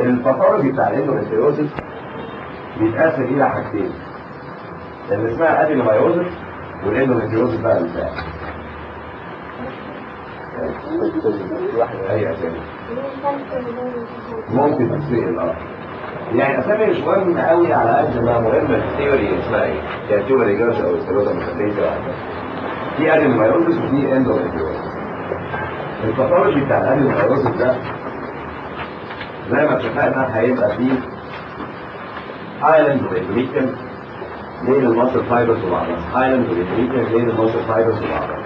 الباثولوجي بتاع الاندوميتريوزس بيتقسم الى حاجتين اللي اسمها ادينومايوزس والاندوميتريوزس بقى بتاع اي اسامي ممكن تتسال اه يعني اسامي مش مهمه قوي على قد ما مهمه الثيوري اسمها ايه يعني ثيوري جرش او السيروزا ميتابيزا في ادينومايوزس وفي اندوميتريوزس الباثولوجي بتاع الادينومايوزس ده زي ما اتفقنا هيبقى فيه هايلاند واندوميتريوم بين المصل فايبرز وبعضها هايلاند واندوميتريوم بين المصل فايبرز وبعضها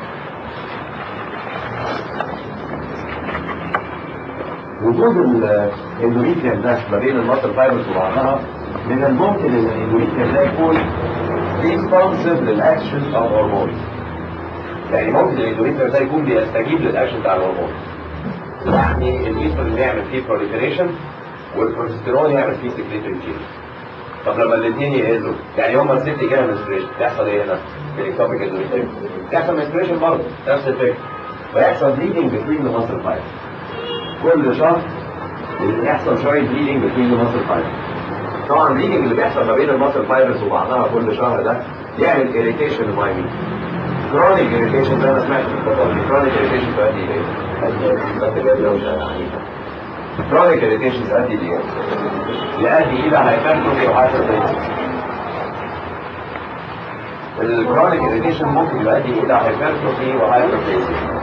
وجود الاندوميتريوم ده ما بين المصل فايبرز وبعضها من الممكن ان الاندوميتريوم ده يكون responsive للاكشن اوف هرمونز يعني ممكن الاندوميتريوم ده يكون بيستجيب للاكشن بتاع الهرمون يعني الايستروجين يعمل فيه proliferation والبروستيرون يعمل فيه secretory change طب لما الاثنين يقلوا يعني هما الست كده منستريشن يحصل ايه هنا؟ الكتوبيك اندوميتريوم يحصل منستريشن برضه نفس الفكره ويحصل bleeding between the muscle fibers كل شهر يحصل شويه bleeding between the muscle fibers طبعا bleeding اللي بيحصل ما بين المسل فايبرز وبعضها كل شهر ده يعمل irritation للمايمين chronic irritation زي ما سمعت في البطاقة chronic irritation تؤدي الى ايه؟ بس جايب له مش عنيفة chronic irritation تؤدي الى ايه؟ يؤدي الى hypertrophy وhypertension الكرونيك irritation ممكن يؤدي الى hypertrophy وhypertension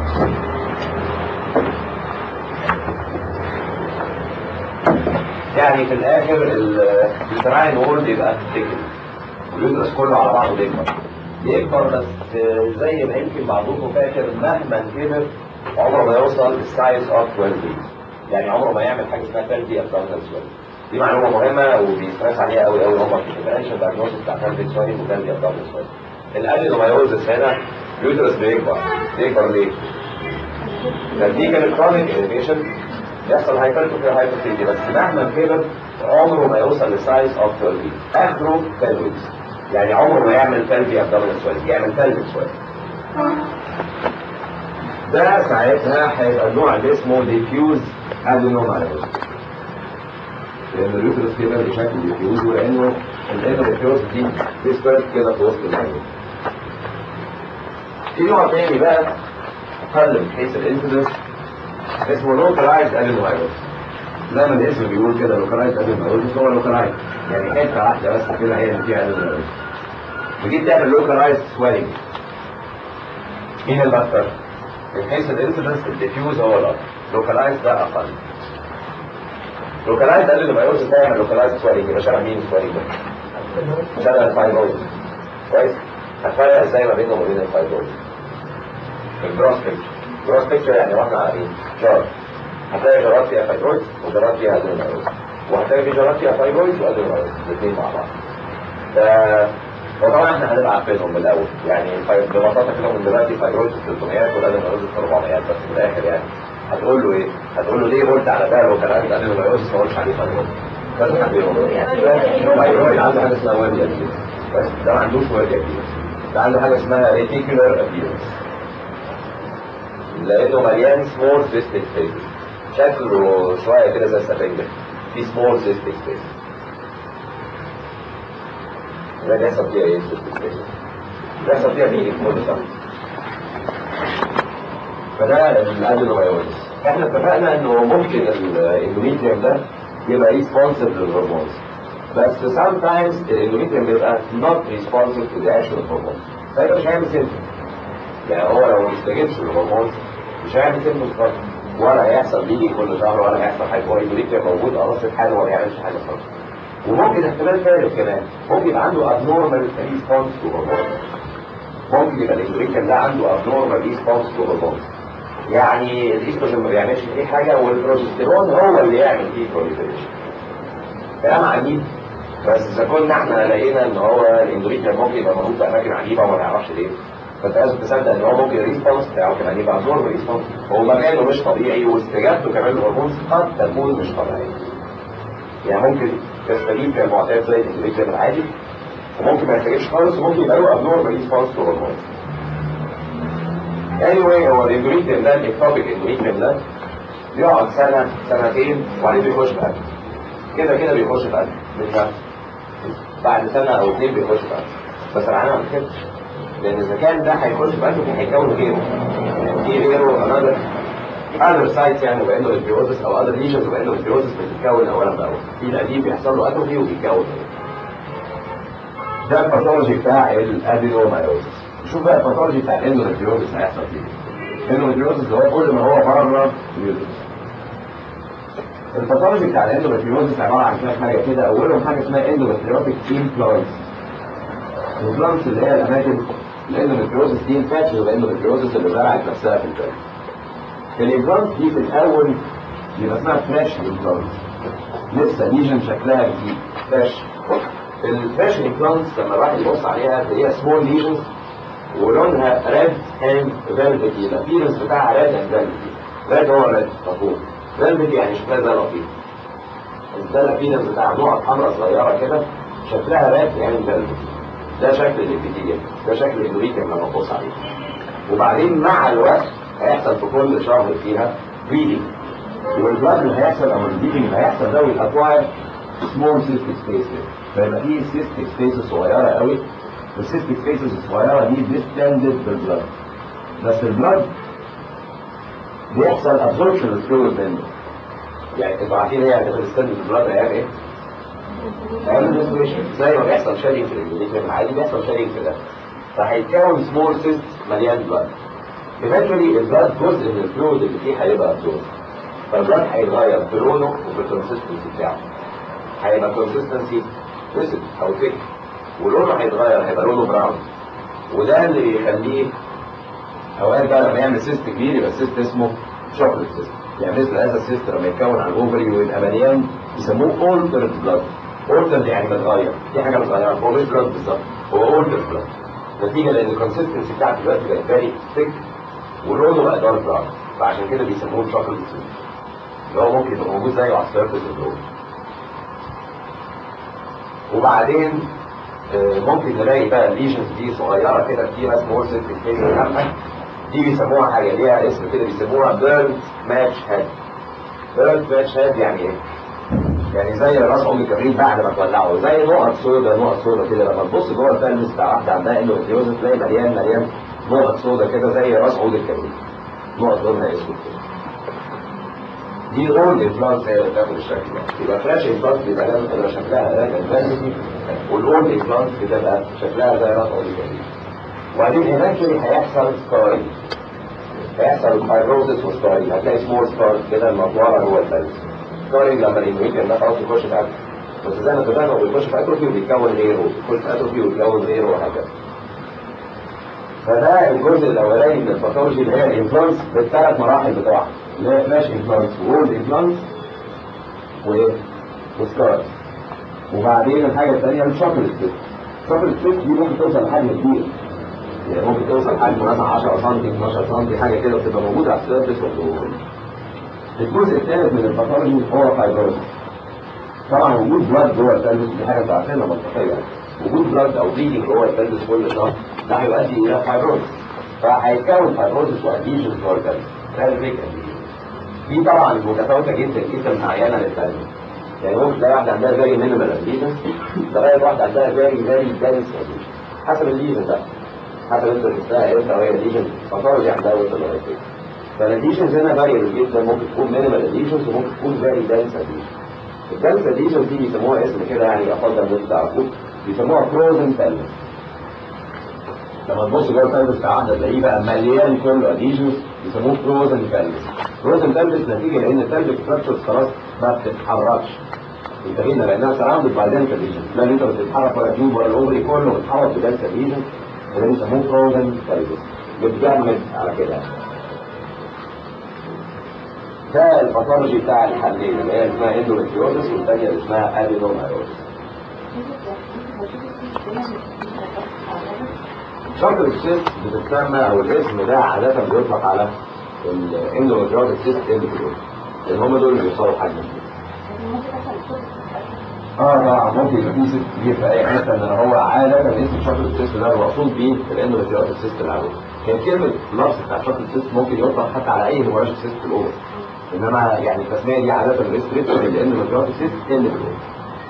يعني في الاخر التراين وورد يبقى تكن واليوترس كله على بعضه بيكبر يكبر بس زي ما يمكن بعضكم فاكر مهما كبر عمره ما يوصل السايز اوف 12 يعني عمره ما يعمل حاجه اسمها 30 ابدومينال سويل دي معلومه مهمه وبيسترس عليها قوي قوي هم في الديفرنشال دايجنوستس بتاع 30 سويل و 30 ابدومينال سويل الادينومايوزس هنا اليوترس بيكبر بيكبر ليه؟ دي كانت كرونيك irritation يحصل هايبرتروفي وهايبرتروفي بس مهما كبر عمره ما يوصل لسايز اوف 12 اخره بلويز يعني عمره ما يعمل بلفي ابدومينال سويل يعمل بلفيك سويل ده ساعتها هيبقى النوع اللي اسمه ديفيوز ادينومايوز لان اليوترس كده بشكل ديفيوز ولانه الاندوميتريوز دي ديسبرت كده في وسط المايوز في نوع تاني بقى اقل من حيث الانسيدنس اسمه لوكالايزد ادينومايوز زي ما الاسم بيقول كده لوكالايزد ادينومايوز هو لوكالايزد يعني حته واحده بس كده هي اللي فيها ادينومايوز ودي بتعمل لوكالايزد سويلنج مين الاكثر؟ من حيث الانسيدنس الديفيوز هو الاكثر لوكالايزد ده اقل لوكالايزد ادينومايوز بتعمل لوكالايزد سويلنج يبقى شبه مين السويلنج ده؟ شبه الفايبرويد كويس؟ هتفرق ازاي ما بينه وما بين الفايبرويد؟ في الجروس بيكتشر جروس بيكتشر يعني واحنا على ايه؟ جار هتلاقي جارات فيها فايبرويد وجارات فيها ادينومايوز وهتلاقي في جارات فيها فايبرويد وادينومايوز الاثنين مع بعض ف وطبعا احنا هنبقى عارفينهم من الاول يعني ببساطه كده من دلوقتي فايبرويد في 300 والادينومايوز في 400 بس في الاخر يعني هتقول له ايه؟ هتقول له ليه قلت على ده لو كان عندي ادينومايوز ما قلتش عليه فايبرويد لازم حد يقول يعني فايبرويد عنده حاجه اسمها ويب ابيرنس بس ده ما عندوش ويب ابيرنس ده عنده حاجه اسمها ريتيكولار ابيرنس لانه مليان سمول سيستيك سبيس شكله شويه كده زي السفنجه في سمول سيستيك سبيس ده بيحصل فيها ايه سيستيك سبيس بيحصل فيها مين كل ده فده الادينومايوزس احنا اتفقنا انه ممكن الاندوميتريوم ده يبقى ريسبونسيف للهرمونز بس sometimes الاندوميتريوم بيبقى not responsive to the action of hormones فيبقى مش هيعمل سيمتوم يعني هو لو ما بيستجيبش للهرمون مش هيعمل سيمتومز خالص ولا هيحصل بيجي كل شهر ولا هيحصل حاجه هو الاندوميتريوم موجود خلاص في حاله وما بيعملش حاجه خالص وممكن احتمال ثالث كمان ممكن يبقى عنده abnormal response to hormones ممكن يبقى الاندوميتريوم ده عنده abnormal response to hormones يعني الاستروجين ما بيعملش فيه حاجه والبروجستيرون هو اللي يعمل فيه proliferation كلام عجيب بس اذا كنا احنا لقينا ان هو الاندوميتريوم ممكن يبقى موجود في اماكن عجيبه وما نعرفش ليه فانت لازم تصدق ان هو ممكن الريسبونس بتاعه كمان يبقى ابنورمال ريسبونس هو مكانه مش طبيعي واستجابته كمان للهرمون قد تكون مش طبيعيه يعني ممكن يستجيب كالمعتاد زي الاندوميتريوم العادي وممكن ما يستجيبش خالص وممكن يبقى له ابنورمال ريسبونس للهرمون anyway هو الاندوميتريوم ده الاكتوبيك اندوميتريوم ده يقعد سنة سنتين وبعدين بيخش في قلب كده كده بيخش في قلب من نفسه بعد سنة أو اتنين بيخش في قلب بس العيان ما بتكتبش لأن إذا كان ده هيخش في قلبه هيكون غيره في غيره another other sites يعني وبقى البيوزس أو other lesions وبقى البيوزس بتتكون أولا بأول في القديم بيحصل له أتروفي وبيتكون ده الباثولوجي بتاع الادينومايوزس شوف بقى الباثولوجي بتاع الاندوميتريوزس هيحصل فيه الاندوميتريوزس هو كل ما هو بره اليوترس الباثولوجي بتاع الاندوميتريوزس عباره عن كام حاجه كده اولهم حاجه اسمها اندوميتريوتيك امبلانتس الامبلانتس اللي هي الاماكن الاندوميتريوزس دي الفاتش الاندوميتريوزس اللي زرعت نفسها في الجلد الامبلانتس دي في الاول بيبقى اسمها فريش امبلانتس لسه ليجن شكلها جديد فريش الفريش امبلانتس لما الواحد يبص عليها تلاقيها سمول ليجنز ولونها ريد اند فيلفتي الابيرنس بتاعها ريد اند فيلفتي ريد هو ريد مفهوم فيلفتي يعني شكلها زي القطيع ده الابيرنس بتاع نقط حمراء صغيره كده شكلها ريد يعني فيلفتي ده شكل الابيثيليوم ده شكل الاندوريكيوم لما تبص عليه وبعدين مع الوقت هيحصل في كل شهر فيها بليدنج والبلاد اللي هيحصل او البليدنج اللي هيحصل ده ويأكواير سمول سيستيك سبيس فيبقى فيه سيستيك سبيس صغيره قوي السيستيك سبيسز الصغيره دي ديستندد بالبلاد بس البلاد بيحصل ابسوربشن للفلويد منه يعني انتوا عارفين هي هتبقى ديستندد بالبلاد هيعمل ايه؟ هيعمل ريسبريشن زي ما بيحصل شادنج في الانجليزي العادي بيحصل شادنج في ده فهيتكون سمول سيست مليان بلاد eventually البلاد جزء من الفلويد اللي فيه هيبقى ابسورب فالبلاد هيتغير في لونه وفي الكونسستنسي بتاعه هيبقى كونسستنسي وسط او ثيك ولونه هيتغير هيبقى لونه براون وده اللي بيخليه اوقات بقى لما يعمل سيست كبير يبقى السيست اسمه شوكليت سيست يعني مثل هذا السيست لما يتكون على الاوفري ويبقى مليان يسموه اولترد بلاد اولترد يعني متغير في حاجه متغيره هو مش بلاد بالظبط هو اولترد بلاد نتيجه لان الكونسستنسي بتاعت دلوقتي بقت فيري ثيك ولونه بقى دارك براون فعشان كده بيسموه شوكليت سيست اللي هو ممكن يبقى موجود زيه على السيرفس اللون وبعدين ممكن نلاقي بقى الليجنز دي صغيره كده كتير سمول سيت كيس دي بيسموها حاجه ليها اسم كده بيسموها بيرن ماتش هيد بيرن ماتش هيد يعني ايه؟ يعني زي راس ام الكبريت بعد ما تولعه زي نقط سودا نقط سودا كده لما تبص جوه الفيلم بتاع واحده عندها اندوميتريوز تلاقي مليان مليان نقط سودا كده زي راس عود الكبريت نقط لونها اسود كده دي اول امبلانت هي اللي بتاخد الشكل ده يبقى فلاش امبلانت بيبقى لازم تبقى شكلها راجل فانتسي والاول امبلانت بتبقى شكلها زي راس عود الكبريت وبعدين ايفنشولي هيحصل ستاري هيحصل فايبروزس وستاري هتلاقي سمول ستارز كده المطوره جوه الفلس ستاري لما الانويكيوم ده خلاص يخش في اتروفي بس زي ما اتفقنا هو بيخش في اتروفي وبيتكون غيره بيخش في اتروفي ويتكون غيره وهكذا فده الجزء الاولاني من الباثولوجي اللي هي الانفلونس بالثلاث مراحل بتوعها اللي هي فلاش انفلونس وورد انفلونس وايه؟ وسكارز وبعدين الحاجه الثانيه الشوكليت سيست الشوكليت سيست دي ممكن توصل لحجم كبير يعني ممكن توصل حجم مثلا 10 سم 12 سم حاجه كده بتبقى موجوده على السيرفس والظهور الجزء الثالث من الباثولوجي هو فايبروزس طبعا وجود بلاد جوه السيرفس دي حاجه انتوا عارفينها منطقيه وجود بلاد او بليدنج جوه السيرفس كل شهر ده هيؤدي الى فايبروزس فهيتكون فايبروزس واديشنز جوه السيرفس ده الفكره دي طبعا متفاوته جدا جدا من عيانه للثانيه يعني ممكن تلاقي واحده عندها فيري مينيمال اديشن لغايه واحده عندها فيري فيري دانس اديشن حسب الليجن ده حسب انت شفتها امتى وهي ليجن باثولوجي عندها وصل لغايه كده فالاديشنز هنا فاريبل جدا ممكن تكون مينيمال اديشنز وممكن تكون فيري دانس اديشن الدانس اديشنز دي بيسموها اسم كده يعني افضل ان انتوا تعرفوه بيسموها فروزن بلس لما تبص جوه البلس بتاع واحده تلاقيه بقى مليان كله اديشنز بيسموه فروزن بلس فروزن بلس نتيجه لان البلس ستراكشرز خلاص ما بتتحركش انتهينا لانها سراوندد باي دانس اديشنز لا انت بتتحرك ولا تيوب ولا الاوفري كله بيتحرك بدانس اديشنز وده بيسموه فروزن بلس بتجمد على كده ده الباثولوجي بتاع الحلين اللي هي اسمها اندوميتريوزس والثانيه اللي اسمها ادينومايوزس شكل السيست بتتسمى او الاسم ده عادة بيطلق على الاندوميتريوزس سيست اندوميتريوزس لان هم دول اللي بيوصلوا حجم اه طبعا ممكن يبقى في سيست كبير في اي حته ان هو عاده اسم شكل السيست ده المقصود بيه الاندوميتريوزس سيست العادي كان كلمه اللفظ بتاع شكل السيست ممكن يطلق حتى على اي هيموراجيك سيست في الاوفر انما يعني التسميه دي عاده ريستريكشن للاندوميتريوزس اللي في الأوضة.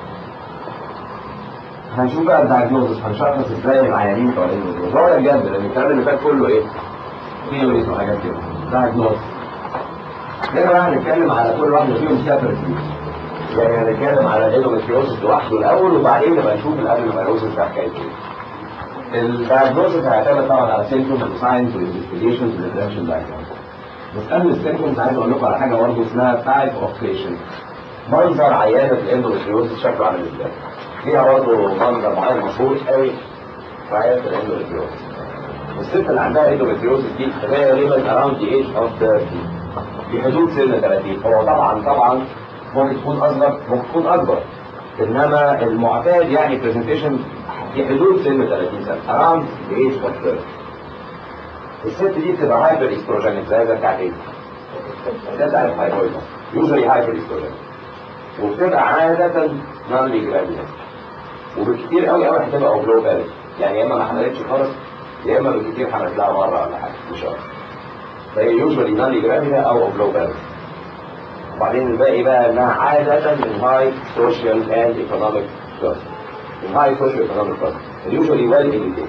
هنشوف بقى الدايجنوزس هنشخص ازاي العيانين بتوع الاندوميتريوزس هو ده بجد لان الكلام اللي فات كله ايه؟ ثيوريز وحاجات كده دايجنوزس هنا بقى هنتكلم على كل واحده فيهم سيبريت يعني هنتكلم على الاندوميتريوزس لوحده الاول وبعدين نبقى نشوف الادينوميتريوزس ده حكايته ايه. الدايجنوزس هيعتمد طبعا على سيمتومز وساينز وانفستيجيشنز وديفرنشال دايجنوزس بس قبل السيمتومز عايز اقول لكم على حاجه برضه اسمها تايب اوف بيشنت منظر عيانه الاندوميتريوزس شكله عامل ازاي فيها برضه منظر معين مشهور قوي في عيانه الاندوميتريوزس الست اللي عندها اندوميتريوزس دي غالبا اراوند ذا ايج اوف 30 في حدود سن 30 هو طبعا طبعا ممكن تكون اصغر ممكن تكون اكبر انما المعتاد يعني برزنتيشن في حدود سن 30 سنه اراوند ذا ايج اوف 30 الست دي بتبقى هايبر استروجينيك زي ده بتاعت ايه؟ ده بتاع الهايبويد يوجوالي هايبر استروجينيك وبتبقى عادة نون جراديوال وبالكتير قوي قوي هتبقى اوبلو بارد يعني يا اما ما حملتش خالص يا اما بالكتير حملت لها مره ولا حاجه مش اكتر فهي يوجوالي نون جراديوال او اوبلو بارد وبعدين الباقي بقى انها عادة من هاي سوشيال اند ايكونوميك كلاس من هاي سوشيال ايكونوميك كلاس يوجوالي ويل educated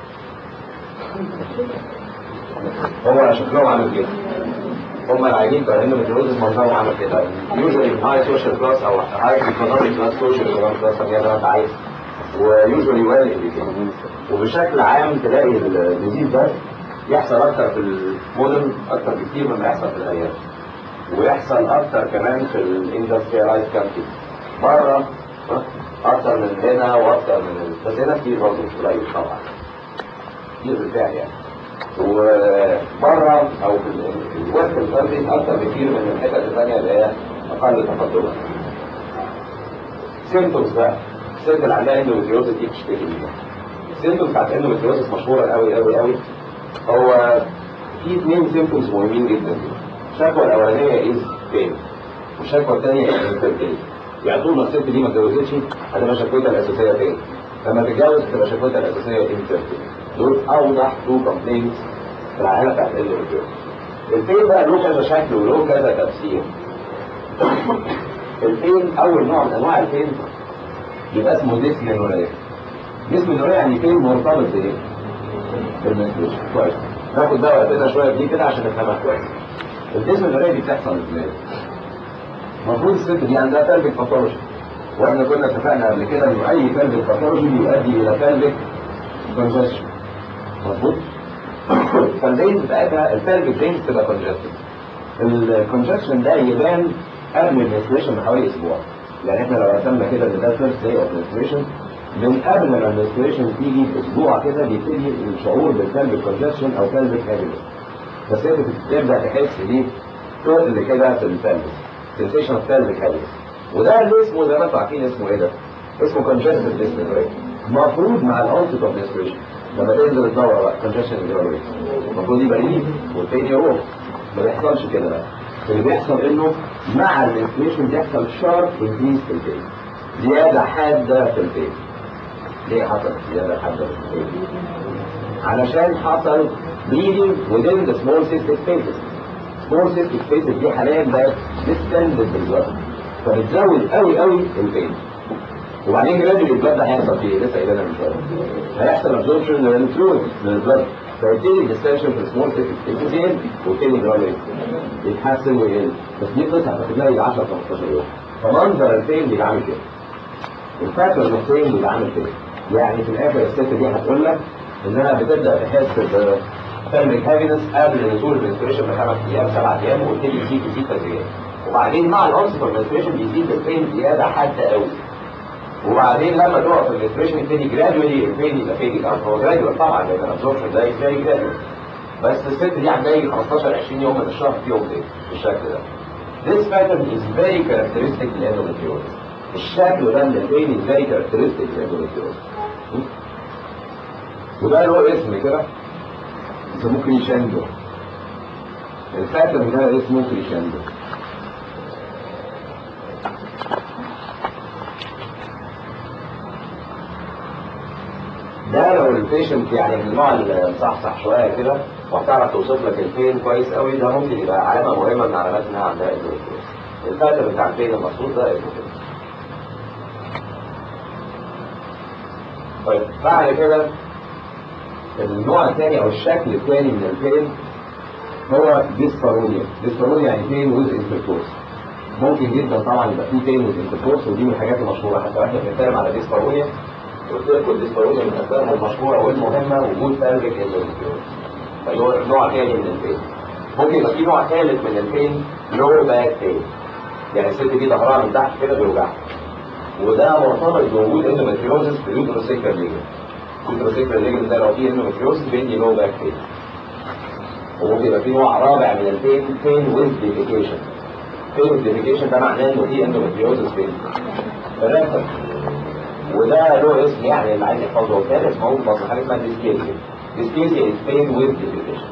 هو شكلهم عامل كده هم العيانين بتوع الاندوميتريوزس منظرهم عامل كده يوجوالي هاي سوشيال كلاس او هاي ايكونوميك كلاس سوشيال ايكونوميك كلاس زي ما انت عايز ويوجوالي ويل وبشكل عام تلاقي الديزيز ده يحصل اكتر في المدن اكتر بكتير مما يحصل في الارياف ويحصل اكتر كمان في الاندستريالايز كانتري بره اكتر من هنا واكتر من بس هنا كتير برضه مش قليل طبعا كتير بالفعل يعني وبره او في الوقت الفردي اكتر بكتير من الحتت الثانيه اللي هي اقل تقدما. سيمتومز بقى الست اللي عندها اندوميتريوزس دي بتشتكي منها. السيمتومز بتاعت الاندوميتريوزس مشهوره قوي قوي قوي هو في اثنين سيمتومز مهمين جدا الشكوى الاولانيه از بين والشكوى الثانيه از انفيرتيلتي يعني طول ما الست دي ما اتجوزتش هتبقى شكوتها الاساسيه فين؟ لما تتجوز تبقى شكوتها الاساسيه انفيرتيلتي دول اوضح تو كومبلينتس في العائله بتاعت الاندوميتريوزس البين بقى له كذا شكل وله كذا تفسير البين اول نوع من انواع البين يبقى اسمه ديسمينوريا ديسمينوريا يعني بين مرتبط بايه؟ بالمنستريشن كويس ناخد بقى وقتنا شويه دي كده عشان نفهمها كويس الديسمينوريا دي بتحصل ازاي؟ المفروض الست دي عندها بلفيك باثولوجي واحنا كنا اتفقنا قبل كده ان اي بلفيك باثولوجي بيؤدي الى بلفيك كونجستشن مظبوط؟ فالفين بتاعتها البلفيك فين بتبقى كونجستد الكونجكشن ده يبان قبل المنستريشن بحوالي اسبوع يعني احنا لو رسمنا كده ان ده فيرست داي اوف منستريشن من قبل ما المنستريشن تيجي باسبوع كده بيبتدي الشعور بالبلفيك كونجكشن او بلفيك هابينس بس انت بتبدا تحس بيه تقل كده في البلفيك سنسيشن اوف بلفيك هابينس وده اللي اسمه زي ما انتم عارفين اسمه ايه ده؟ اسمه كونجستد ديسمنوريا المفروض مع الاونست اوف منستريشن لما تنزل الدوره بقى كونجكشن جرامري المفروض يبقى ليه والتاني يروح ما بيحصلش كده بقى اللي بيحصل انه مع الانفليشن بيحصل شارب انكريز في البين زياده حاده في البين ليه حصل زياده حاده في البين؟ علشان حصل bleeding within the small cystic spaces small cystic spaces دي حاليا بقت distended بالبلد فبتزود قوي قوي البين وبعدين جرادولي البلد هيحصل فيه لسه قايلينها من شويه هيحصل ابزوربشن للفلويد من البلد فيبتدي الديستنشن في السمول سيستم يقل ويبتدي جرادولي يتحسن ويقل بس دي قصه هتلاقي 10 15 يوم فمنظر الفين بيبقى عامل كده الفاكر الفين بيبقى عامل كده يعني في الاخر الست دي هتقول لك انها بتبدا تحس ب فالميك هابينس قبل نزول الانسبريشن بخمس ايام سبع ايام ويبتدي يزيد يزيد تدريجيا وبعدين مع الانس الانسبريشن بيزيد الفين زياده حاده قوي وبعدين لما تقع في الانسبريشن يبتدي جرادولي الفين يبقى فين هو جرادول طبعا لان الابزوربشن ده ازاي جرادول بس الست دي عندها يجي 15 20 يوم من الشهر فيهم ايه بالشكل ده This pattern is very characteristic للأندوميتريوزس الشكل ده من البين is very characteristic للأندوميتريوزس وده له اسم كده يسموه كريشندو الباترن ده اسمه كريشندو ده لو البيشنت يعني من النوع المصحصح شويه كده وهتعرف توصف لك البين كويس قوي ده ممكن يبقى علامه مهمه من علامات انها عندها اندوميتريوز الفاتر بتاع البين المخصوص ده اسمه كده طيب بعد كده النوع الثاني او الشكل الثاني من البين هو ديسبارونيا ديسبارونيا يعني بين ويز انتركورس ممكن جدا طبعا يبقى في بين ويز انتركورس ودي من الحاجات المشهوره حتى احنا بنتكلم على ديسبارونيا قلت لك كل ديسبارونيا من اسبابها المشهوره والمهمه وجود بلفيك اندوميتريوز فهو نوع ثاني من البين ممكن يبقى في نوع ثالث من البين لو باك بين يعني الست دي ظهرها من تحت كده بيوجعها وده مرتبط بوجود اندوميتريوزس في اليوتروسيكر ليجن اليوتروسيكر ليجن ده لو فيه اندوميتريوزس بيدي لو باك بين وممكن يبقى في نوع رابع من البين بين ويز ديفيكيشن بين ويز ديفيكيشن ده معناه انه في اندوميتريوزس بين ثلاثة وده له اسم يعني اللي عايز يحفظه الثالث موجود في حاجه اسمها ديسكيزيا ديسكيزيا از بين ويز ديفيكيشن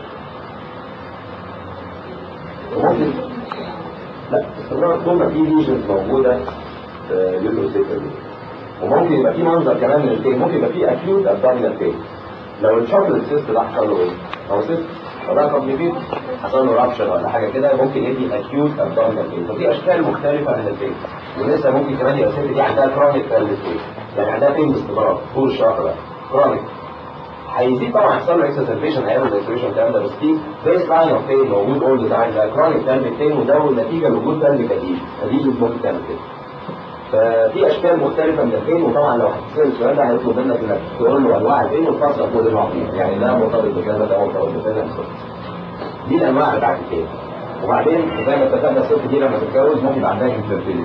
وممكن لا استمرار طول ما في ليجنز موجوده في اليوتروسيكر وممكن يبقى في منظر كمان من البين ممكن يبقى في اكيوت ابدومينال بين لو الشوكليت سيست ده حصل له ايه؟ هو سيست فده كومبليكيت حصل له رابشر ولا حاجه كده ممكن يدي اكيوت ابدومينال بين ففي اشكال مختلفه من البين ولسه ممكن كمان يبقى الست دي عندها كرونيك بين يعني عندها بين باستمرار طول الشهر بقى كرونيك هيزيد طبعا يحصل له اكسسربيشن ايام الاكسسربيشن الكلام ده بس في بيس لاين اوف بين موجود اول ذا تايم ده كرونيك بين بين وده نتيجه لوجود بين اديج اديج ممكن تعمل كده ففي اشكال مختلفه من البين وطبعا لو هتسال السؤال ده هيطلب منك انك تقول له انواع البين وتفصل كل نوع فيهم يعني ده مرتبط بكذا ده مرتبط بكذا دي الانواع بتاعت البين وبعدين زي ما اتفقنا الست دي لما تتجوز ممكن يبقى عندها انفيرتيليتي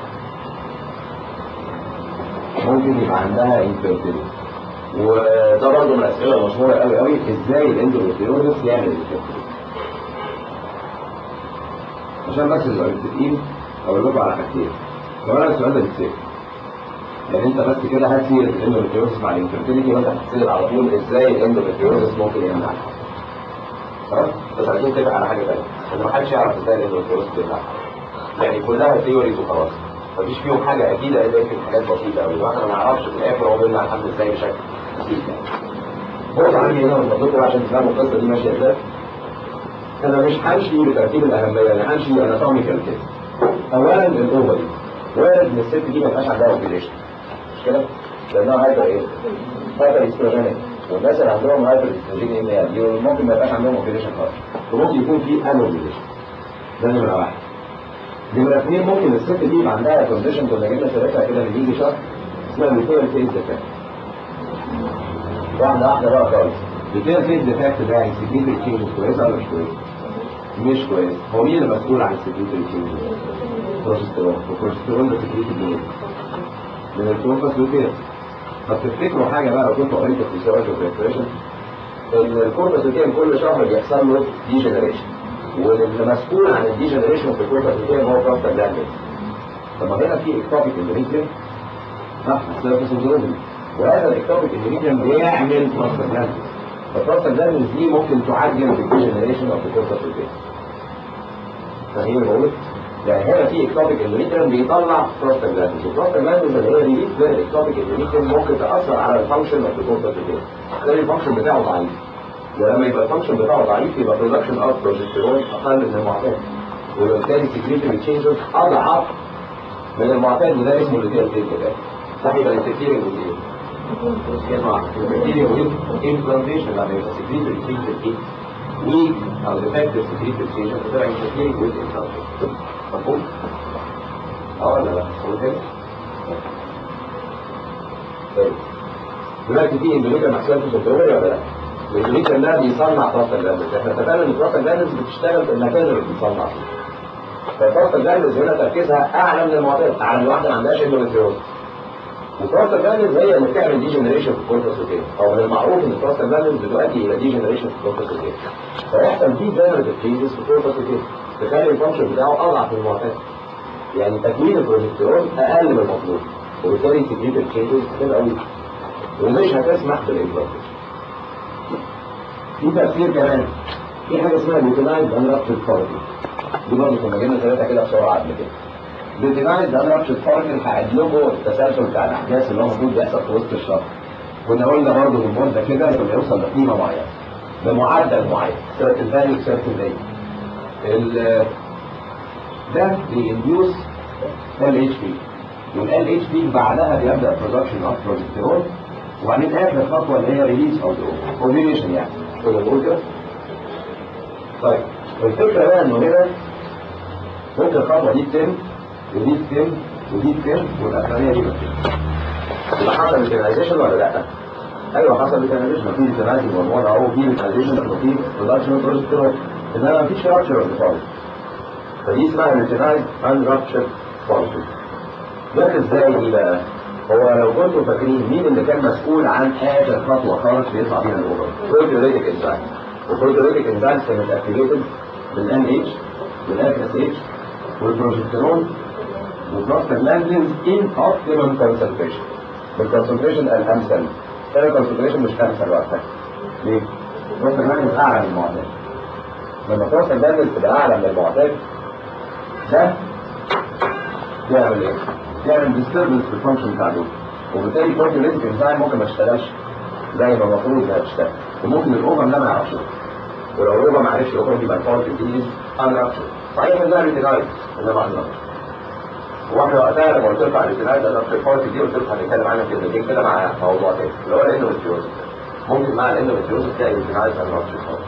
ممكن يبقى عندها انفيرتيليتي وده برضه من الاسئله المشهوره قوي قوي ازاي الاندوميتريوزس يعمل انفيرتيليتي عشان بس نبقى متفقين اقول لكم على حاجتين كمان السؤال ده بيتسال يعني انت بس كده هات سيره الاندوميتريوزس مع الانفيرتيليتي وانت هتسال على طول ازاي الاندوميتريوزس ممكن يمنعها خلاص بس عايزين نتفق على حاجه ثانيه ان ما حدش يعرف ازاي الاندوميتريوزس بيمنعها يعني كلها ثيوريز وخلاص مفيش فيهم حاجه اكيده الا يمكن حاجات بسيطه قوي واحنا ما نعرفش في الاخر هو بيمنع الحمل ازاي بشكل بسيط يعني بص عندي هنا من فضلكم عشان تفهموا القصه دي ماشيه ازاي انا مش همشي بترتيب الاهميه انا همشي اناتوميكال كده اولا الاوفري وارد ان الست دي ما يبقاش عندها اوبريشن مش كده؟ لانها هايبر ايه؟ هايبر استروجينيك والناس اللي عندهم هايبر استروجين يعني ممكن ما يبقاش عندهم اوبريشن خالص وممكن يكون في ان اوبريشن ده نمره واحد نمرة اثنين ممكن الست دي يبقى عندها كونديشن كنا جبنا سيرتها كده من يجي شهر اسمها بيتير فيز ديفكت واحدة واحدة بقى خالص بيتير فيز ديفكت ده يعني سكريتري تشينج كويسة ولا مش كويسة؟ مش كويس هو مين اللي مسؤول عن السكريتري تشينج؟ بروجسترون والبروجسترون ده سكريتري منين؟ من الكوربس لوتيرس طب تفتكروا حاجة بقى لو كنتوا قريتوا في سيولوجي اوف ان الكوربس لوتيرس كل شهر بيحصل له ديجنريشن واللي مسؤول عن الديجنريشن في الكوربس لوتيرس هو بروستات جلاندز طب ما هنا في اكتوبيك اندوميتريوم صح السيرفس اوف وهذا الاكتوبيك اندوميتريوم بيعمل بروستات جلاندز فالبروستات جلاندز دي ممكن تعجل في الديجنريشن اوف الكوربس لوتيرس فاهمين بقول يعني هنا في اكتوبيك اندوميتريوم بيطلع بروستات جلاندز والبروستات جلاندز اللي هي ريليز للاكتوبيك اندوميتريوم ممكن تاثر على الفانكشن اوف الكوربس لوتيرس تخلي الفانكشن بتاعه ضعيف ولما يبقى الفانكشن بتاعه ضعيف يبقى برودكشن اوف بروجستيرون اقل من المعتاد وبالتالي سكريتري تشينجز اضعف من المعتاد وده اسمه اللي فيها ده ده هيبقى الانتكتيرنج ودي اسمع الانتكتيرنج امبلانتيشن لما يبقى سكريتري تشينجز ايه ويك او ديفكتيف سكريتري تشينجز بتبقى انتكتيرنج ويز امبلانتيشن مفهوم؟ اه ولا لا؟ هو كده؟ طيب دلوقتي في اندوميتر محسوبه في الدوري ولا لا؟ الاندوميتر ده بيصنع طاقه الجلد احنا اتفقنا ان الطاقه الجلد بتشتغل في المكان اللي بتصنع فيه فالطاقه الجلد هنا تركيزها اعلى من المعتاد اعلى من واحده ما عندهاش اندوميتريوز والطاقه الجلد هي اللي بتعمل دي جنريشن في الكورتكس اوكي او من المعروف ان الطاقه الجلد دلوقتي هي دي جنريشن في الكورتكس اوكي فيحصل دي جنريتيف تشينجز في الكورتكس اوكي تخلي الفانكشن بتاعه اضعف من المعتاد يعني تكوين البروجستيرون اقل من المطلوب وبالتالي سكريتيف تشينجز هتبقى ويك ومش هتسمح بالامبلانتيشن في تفسير كمان في حاجه اسمها لوتينايز انرابتد بارتي دي برضه كنا جبنا ثلاثه كده بسرعه قبل كده لوتينايز انرابتد بارتي هعد لكم التسلسل بتاع الاحداث اللي هو المفروض بيحصل في وسط الشهر كنا قلنا برضه المده كده لما يوصل لقيمه معينه بمعدل معين سيرتن فاليو سيرتن فاليو ال ده بينديوس ال اتش بي والال اتش بي بعدها بيبدا برودكشن اوف بروجستيرون وبعدين اخر خطوه اللي هي ريليز اوف اوفيليشن يعني كده بقول كده طيب الفكره بقى انه هنا ممكن الخطوه دي تتم ودي تتم ودي تتم والاخرانيه دي بتتم يبقى حصل ليترايزيشن ولا لا؟ ايوه حصل ليترايزيشن في ليترايزيشن هرمون اهو في ليترايزيشن وفي برودكشن اوف بروجستيرون انما مفيش رابشر خالص فدي اسمها ليترايز ان رابشر فانكشن جت ازاي دي بقى؟ هو لو كنتوا فاكرين مين اللي كان مسؤول عن اخر خطوه خالص بيطلع بيها الاوفر؟ بروتيوليتيك انزايم البروتيوليتيك انزايم كانت اكتيفيتد بالان اتش بالاف اس اتش والبروجستيرون والبروستاجلاندينز ان اوبتيمم كونسنتريشن بالكونسنتريشن الامثل هنا الكونسنتريشن مش امثل وقتها ليه؟ البروستاجلاندينز اعلى من المعتاد لما البروستاجلاندينز تبقى اعلى من المعتاد ده يعمل ايه؟ يعمل ديستربنس في الفانكشن بتاع دول وبالتالي البروتيوليتيك انزايم ممكن ما تشتغلش زي ما المفروض انها تشتغل وممكن الاوفر ده ما يعرفش ولو الاوفر ما عرفش يخرج يبقى الفارك ديز ان رابشر صحيح ان ده ريتينايد انما ان رابشر واحنا وقتها لما قلت لكم على الريتينايد ان رابشر فارك دي قلت لكم هنتكلم عنها كلمتين كده مع موضوع تاني اللي هو الاندوميتريوزس ممكن مع الاندوميتريوزس تلاقي ريتينايد ان رابشر فارك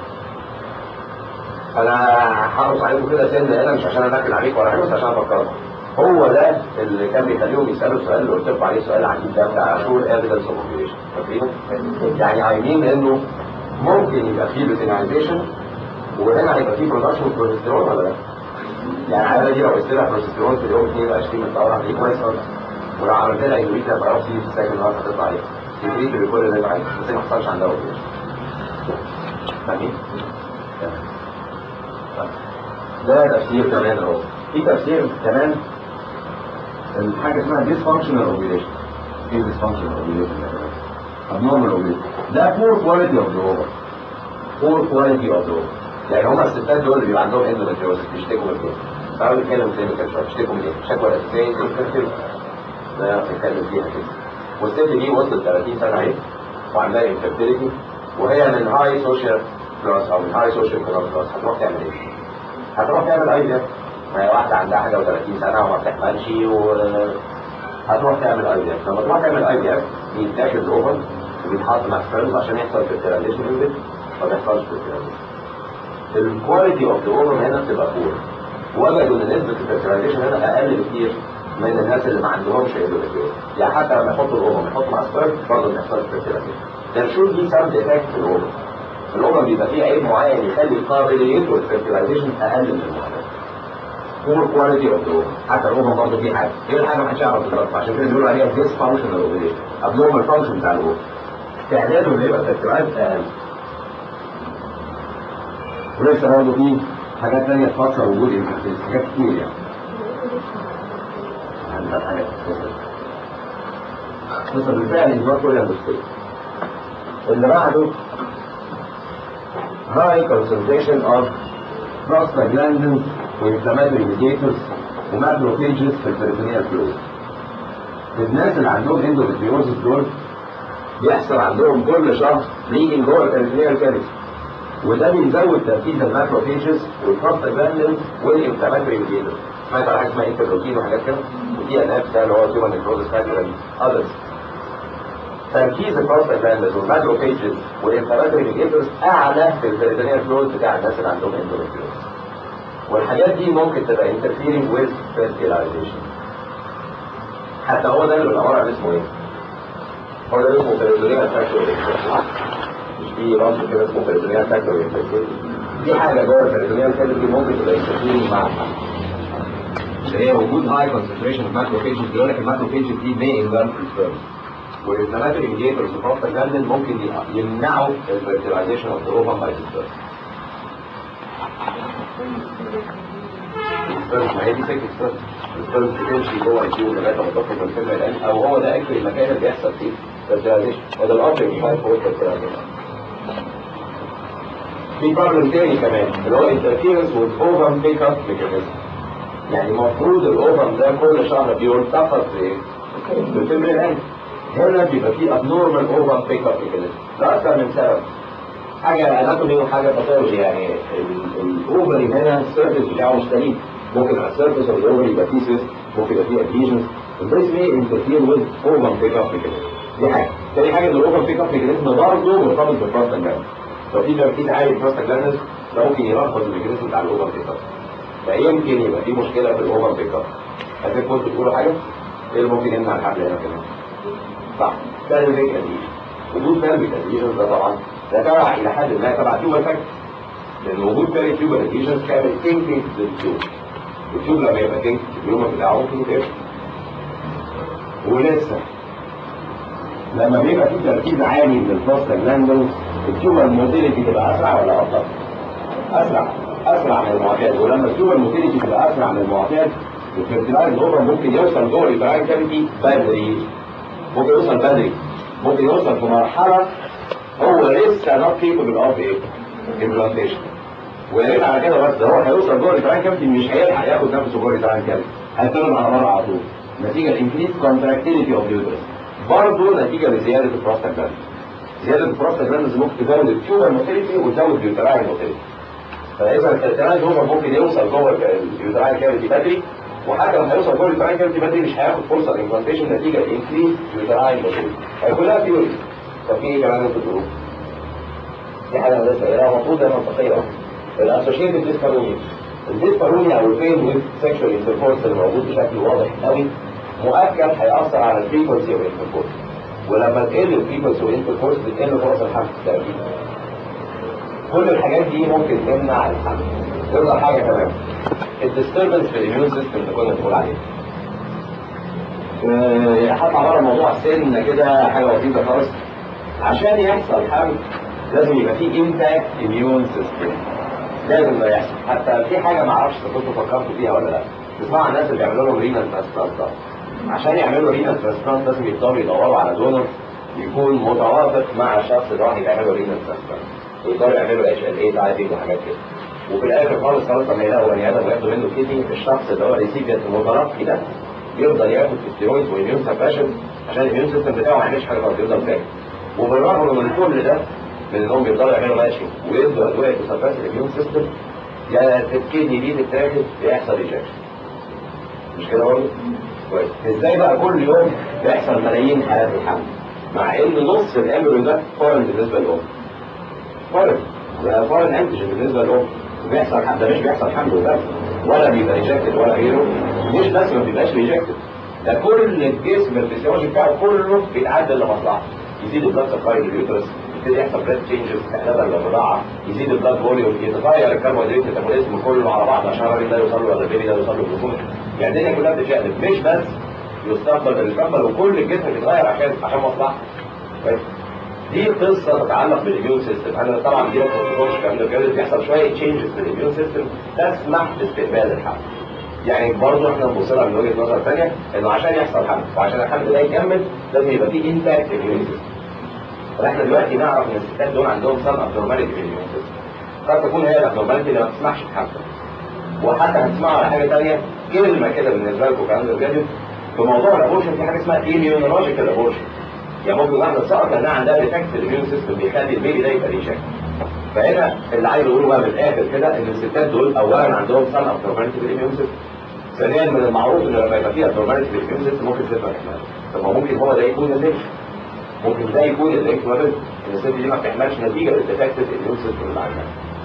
انا هحرص عليكم كده سن هنا مش عشان انكد عليكم ولا حاجه بس عشان افكركم هو ده اللي كان بيخليهم يسالوا السؤال اللي قلت لكم عليه سؤال عجيب ده بتاع شور ايفيدنس اوف اوبريشن فاكرينه؟ يعني عايزين انه ممكن يبقى فيه لوتينايزيشن وهنا هيبقى فيه برودكشن اوف بروجستيرون ولا لا؟ يعني العياده دي لو قلت لها بروجستيرون في اليوم 22 من الدوره هتلاقيه كويس خالص ولو عملت لها اندوميتريا بايوبسي في السكند هارت هتطلع ايه؟ تدريك بكل اللي عايزه بس ما حصلش عندها اوبريشن فاهمين؟ ده تفسير كمان اهو في تفسير كمان الحاجه اسمها dysfunctional ovulation ايه dysfunctional ovulation abnormal ovulation ده poor quality of the ovum poor quality of the ovum يعني هما الستات دول اللي بيبقى عندهم endometriosis بيشتكوا من ايه؟ تعالوا نتكلم كلينيكال شويه بيشتكوا من ايه؟ الشكوى الاساسيه انفيرتيل ده بنتكلم فيها كده والست دي وصلت 30 سنه اهي وعندها انفيرتيليتي وهي من هاي سوشيال كلاس او من هاي سوشيال ايكونوميك كلاس هتروح تعمل ايه؟ هتروح تعمل اي بي ما هي واحدة عندها حاجة و30 سنة وما بتحملش و هتروح تعمل اي بي اف لما تروح تعمل اي بي اف بيتاخد الاوفر وبيتحط مع سبيرمز عشان يحصل فيرتيلايزيشن البيت ما بيحصلش فيرتيلايزيشن الكواليتي اوف ذا اوفر هنا بتبقى بور وجدوا ان نسبة الفيرتيلايزيشن هنا اقل بكتير من الناس اللي ما عندهمش اندوميتريوز يعني حتى لما يحطوا الاوفر يحطوا مع سبيرم برضه ما بيحصلش فيرتيلايزيشن ده شو دي ساوند افكت في الاوفر الاوفر بيبقى فيه عيب معين يخلي قابليته للفيرتيلايزيشن اقل من المعتاد بور كواليتي اوف ذا حتى الاوفر برضه فيه حاجه ايه الحاجه ما حدش يعرف بالظبط عشان كده بيقولوا عليها ديس فانكشنال اوفيليشن ابنورمال فانكشن بتاع الاوفر استعداده انه يبقى فيرتيلايز اقل ولسه برضه في حاجات ثانيه تفسر وجود الانفكتيز حاجات كتير يعني عندنا حاجات كتير بس بالفعل النظام كله اندستري اللي بعده high concentration of prostaglandins وانفلاماتوري ميديتورز وماكروفيجز في البريتونيال فلويد الناس اللي عندهم اندوميتريوزس دول بيحصل عندهم كل شهر بليدنج جوه البريتونيال كافيتي وده بيزود تركيز الماكروفيجز والبروستاجلاندينز والانفلاماتوري ميديتورز سمعت على حاجه اسمها انترلوكين وحاجات كده ودي ان اف ده اللي هو هيومن نيكروزس فاكتور اذرز تركيز البروستاجلاندينز والماكروفيجز والانفلاماتوري ميديتورز اعلى في البريتونيال فلويد بتاع الناس اللي عندهم اندوميتريوزس والحاجات دي ممكن تبقى interfering with fertilization حتى هو ده اللي العبارة عن اسمه ايه؟ هو ده اللي اسمه peritoneal factor مش في رمز كده اسمه peritoneal factor دي حاجة جوه البريتونيال cavity ممكن تبقى interfering مع اللي هي وجود high concentration of macrophages بيقول لك الماكروفيجز دي may engulf the sperm والانفلاماتوري ميديتورز وبروستاجلاندين ممكن يمنعوا الفيرتيلايزيشن اوف ذا اوفم باي السبرم السبرم ما هي دي فكره السبرم السبرم بتمشي جوه الجيو لغايه ما تخرج من الفيلم الان او هو ده اكل المكان اللي بيحصل فيه فيرتيلايزيشن وده الامر مش عارف هو الفيرتيلايزيشن في بروبلم تاني كمان اللي هو interference with ovum pick up mechanism يعني المفروض الاوفم ده كل شهر بيلتقط بايه؟ بالفيلم الان هنا بيبقى فيه abnormal ovum pick up mechanism ده اكتر من سبب حاجه اناتومي وحاجه باثولوجي يعني الاوفري هنا السيرفيس بتاعه مش سليم ممكن على السيرفيس اوف الاوفري يبقى فيه سيست ممكن يبقى فيه اديشنز البريس مي انترفير وذ اوفر بيك اب ميكانيزم دي حاجه تاني حاجه ان الاوفر بيك اب ميكانيزم برضه مرتبط بالبروستاجلاندز لو في تركيز عالي البروستاجلاندز ده ممكن يلخبط الميكانيزم بتاع الاوفر بيك اب فيمكن يبقى في مشكله في الاوفر بيك اب عايزين كنتوا تقولوا حاجه ايه اللي ممكن يمنع الحمل هنا كمان صح سيرفيك اديشن وجود سيرفيك اديشن ده طبعا ده تبع الى حد ما تبع تيوبر فاكتور لان وجود ثاني تيوبر اديشن كامل كينكينج للتيوب التيوب لما يبقى كينك اليوم بتاعه ممكن يتقفل ولسه لما بيبقى في تركيز عالي من البروستاجلاندز التيوبر موتيليتي تبقى اسرع ولا ابطا؟ اسرع اسرع من المعتاد ولما التيوبر موتيليتي تبقى اسرع من المعتاد الفيرتلايز اوفر ممكن يوصل جوه البراين كافيتي بدري ممكن يوصل بدري ممكن يوصل في مرحله هو لسه نوت كيبل اوف ايه؟ امبلانتيشن ويا ريت على كده بس ده هو هيوصل جوه البراين كافيتي مش هيلحق ياخد نفسه جوه البراين كافيتي هيتكلم على مره على طول نتيجه الانكريز كونتراكتيليتي اوف اليوترس برضه نتيجه لزياده البروستاجلاند زياده البروستاجلاند ممكن تزود التيوبر موتيليتي وتزود اليوتراين موتيليتي فاذا الكالترايز هو ممكن يوصل جوه اليوتراين كافيتي بدري وحتى لما هيوصل جوه اليوتراين كافيتي بدري مش هياخد فرصه للامبلانتيشن نتيجه الانكريز يوتراين موتيليتي هي كلها ثيوري طب في ايه كمان ممكن تقول؟ دي حاجه انا لسه قايلها المفروض هي منطقيه اصلا الاسوشيتد ديسبارونيا الديسبارونيا او البين ويز سيكشوال انتركورس اللي موجود بشكل واضح قوي مؤكد هيأثر على الفريكونسي اوف انتركورس ولما تقل الفريكونسي اوف انتركورس بتقل فرص الحمل تقريبا كل الحاجات دي ممكن تمنع الحمل يفضل حاجه كمان الديستربنس في الاميون سيستم اللي كنا بنقول عليه آه، هطلع بره موضوع السن كده حاجه بسيطه خالص عشان يحصل حمل لازم يبقى فيه انتاكت اميون سيستم لازم ده يحصل حتى في حاجه ما اعرفش اذا كنتوا فكرتوا فيها ولا لا تسمعوا عن الناس اللي بيعملوا لهم رينال ترانسبلانت عشان يعملوا رينال ترانسبلانت لازم يفضلوا يدوروا على دونر يكون متوافق مع الشخص اللي هو هيعملوا رينال ترانسبلانت ويقدروا يعملوا اتش ال اي تايبنج وحاجات كده وفي الاخر خالص خلاص لما يلاقوا بني ادم وياخدوا منه كيدني الشخص اللي هو ريسيبيانت المتلقي ده يفضل ياخد ستيرويد واميون سبريشن عشان الاميون سيستم بتاعه ما يعملش حاجه غلط يفضل ساكت وبالرغم من كل ده من انهم بيفضلوا يعملوا ماشي ويدوا ادويه تسبرس الاميون سيستم يا الكدني دي تتاخد يحصل ريجكشن مش كده برضه؟ كويس ازاي بقى كل يوم بيحصل ملايين حالات الحمل مع ان نص الامبريو ده فورن بالنسبه للام فورن ده فورن انتيجين بالنسبه للام وبيحصل حمل ده مش بيحصل حمل وبس ولا بيبقى ريجكتد ولا غيره مش بس ما بيبقاش ريجكتد ده كل الجسم الفسيولوجي بتاعه كله بيتعدل لمصلحته يزيد البلاد سبلاي لليوترس يبتدي يحصل بريد تشينجز استعدادا للرضاعه يزيد البلاد فوليوم يتغير الكربوهيدرات الميتابوليزم كله على بعض عشان الراجل ده يوصل له ولا البيبي ده يوصل له الجلوكوز يعني الدنيا كلها بتتشقلب مش بس يستقبل بالمستقبل وكل الجسم بيتغير عشان عشان مصلحته كويس دي قصه تتعلق بالاميون سيستم انا طبعا دي ما بتوصلش الكلام ده بجد بيحصل شويه تشينجز في الاميون سيستم تسمح باستقبال الحمل يعني برضه احنا بنبص لها من وجهه نظر ثانيه انه عشان يحصل حمل وعشان الحمل ده يكمل لازم يبقى فيه انتاكت اميون سيستم فاحنا دلوقتي نعرف ان الستات دول عندهم سم ابنورماليتي في الاميون سيستم قد تكون هي الابنورماليتي اللي ما بتسمحش بحمل وحتى هتسمعوا على حاجه ثانيه كلمه كده بالنسبه لكم كلام الفيديو في موضوع الابورشن في حاجه اسمها ايميونولوجيكال ابورشن يعني ممكن واحده تسقط لانها عندها ديفكت في الاميون سيستم بيخلي البيبي ده يبقى ريجكت فهنا اللي عايز اقوله بقى من الاخر كده ان الستات دول اولا عندهم سم ابنورماليتي في الاميون سيستم ثانيا من المعروف ان لما يبقى فيها ابنورماليتي في الاميون سيستم ممكن تبقى احمال طب ما ممكن هو ده يكون الليش ممكن ده يكون الاكتوابل ان الست دي ما بتحملش نتيجه للديفكت في الاميون سيستم اللي عندها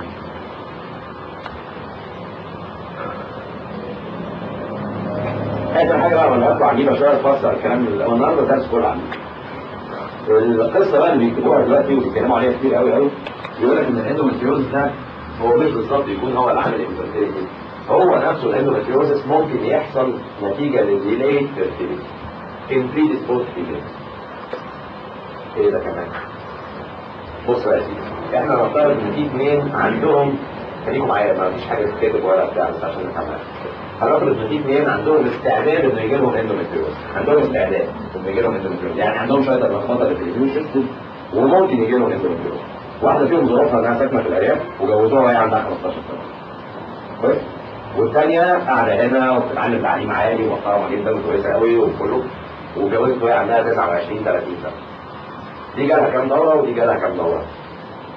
اخر حاجه بقى النهارده عجيبه شويه تفسر الكلام اللي هو النهارده درس كله عجيب القصه بقى اللي بيكتبوها دلوقتي وبيتكلموا عليها كتير قوي قوي يقول لك ان الاندومتريوز ده هو مش بالظبط يكون هو العامل الانفيرتيليتي هو نفسه الاندومتريوزس ممكن يحصل نتيجه للديلي فيرتيليتي ان بري ديسبوز ايه ده كمان بص يا سيدي احنا نفترض ان في اثنين عندهم خليكم معايا ما فيش حاجه تتكتب ولا بتاع بس عشان نفهمها هنفرض ان في اثنين عندهم استعداد انه يجي لهم اندومتريوز عندهم استعداد انه يجي لهم اندومتريوز يعني عندهم شويه اللخبطه اللي في الاميون سيستم وممكن يجي لهم اندومتريوز واحده فيهم ظروفها انها ساكنه في الارياف وجوزوها وهي عندها 15 سنه كويس والثانيه قاعده هنا وبتتعلم تعليم عالي ومحترمه جدا وكويسه قوي وكله وجوزت وهي عندها 29 30 سنه دي جالها كام دوره ودي جالها كام دوره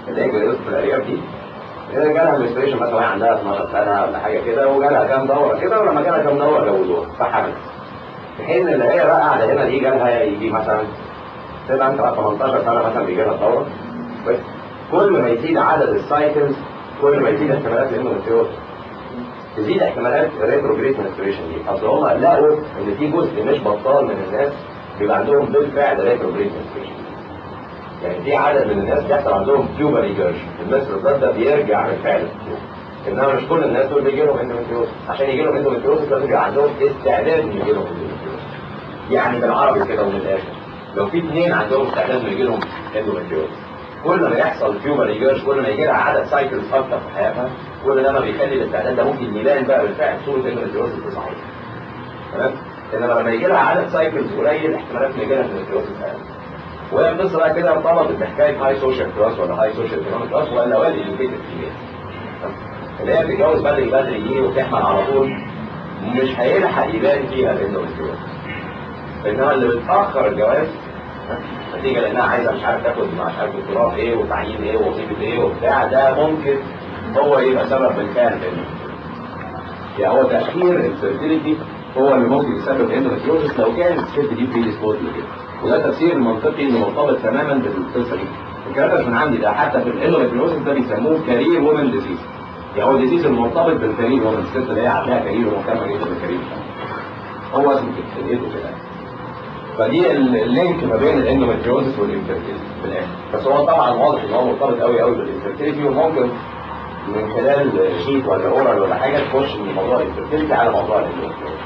اللي هي جلوس في الارياف دي إذا جالها منستريشن مثلا وهي عندها 12 سنه ولا حاجه كده وجالها كام دوره كده ولما جالها كام دوره جوزوها فحملت في حين اللي هي بقى قاعده هنا دي جالها يجي مثلا تبقى انت 18 سنه مثلا بيجي لها الدوره بس كل ما يزيد عدد السايكلز كل ما يزيد احتمالات الاندوميتريوز تزيد احتمالات الريتروجريد منستريشن دي اصل هم لقوا ان في جزء مش بطال من الناس بيبقى عندهم بالفعل ريتروجريد منستريشن يعني في عدد من الناس بيحصل عندهم تيوبر ريجرشن المستر ده بيرجع بالفعل انما مش كل الناس دول بيجي لهم اندوميتريوز عشان يجي لهم اندوميتريوز لازم يبقى عندهم استعداد ان يجي لهم اندوميتريوز يعني بالعربي كده ومن الاخر لو في اثنين عندهم استعداد ان يجي لهم اندوميتريوز كل ما يحصل تيوبر ريجرش كل ما يجي لها عدد سايكلز اكتر في حياتها كل ده ما بيخلي الاستعداد ده ممكن يبان بقى بالفعل صوره اندوميتريوز صحيح تمام انما لما يجي لها عدد سايكلز قليل احتمالات ان يجي لها اندوميتريوز اقل وهي القصه بقى كده ارتبطت بحكايه هاي سوشيال كلاس ولا هاي سوشيال ايكونوميك كلاس ولا ويل اديوكيتد فيميل اللي هي بتتجوز بدري بدري دي وبتحمل على طول مش هيلحق يبان فيها الاندوميتريوز انما اللي بتاخر الجواز نتيجه لانها عايزه مش عارف تاخد مش عارف دكتوراه ايه وتعيين ايه ووظيفه ايه وبتاع ده ممكن هو يبقى سبب بالفعل في يعني هو تاخير الفيرتيليتي هو اللي ممكن يسبب اندوميتريوزس لو كانت الست دي بري ديسبوز لكده وده تفسير المنطقي اللي مرتبط تماما بالقصه دي الكلام ده مش من عندي ده حتى في الاندوميتريوزس ده بيسموه كارير وومن ديزيز يعني هو الديزيز المرتبط بالكارير وومن الست اللي هي عندها كارير ومهتمه جدا بالكارير هو اسمه كده الايدو كده فدي اللينك ما بين الاندوميتريوزس والانفيرتيليتي في الاخر بس هو طبعا واضح ان هو مرتبط قوي قوي بالانفيرتيليتي وممكن من خلال شيت ولا اورال ولا حاجه تخش من موضوع الانفيرتيليتي على موضوع الاندوميتريوزس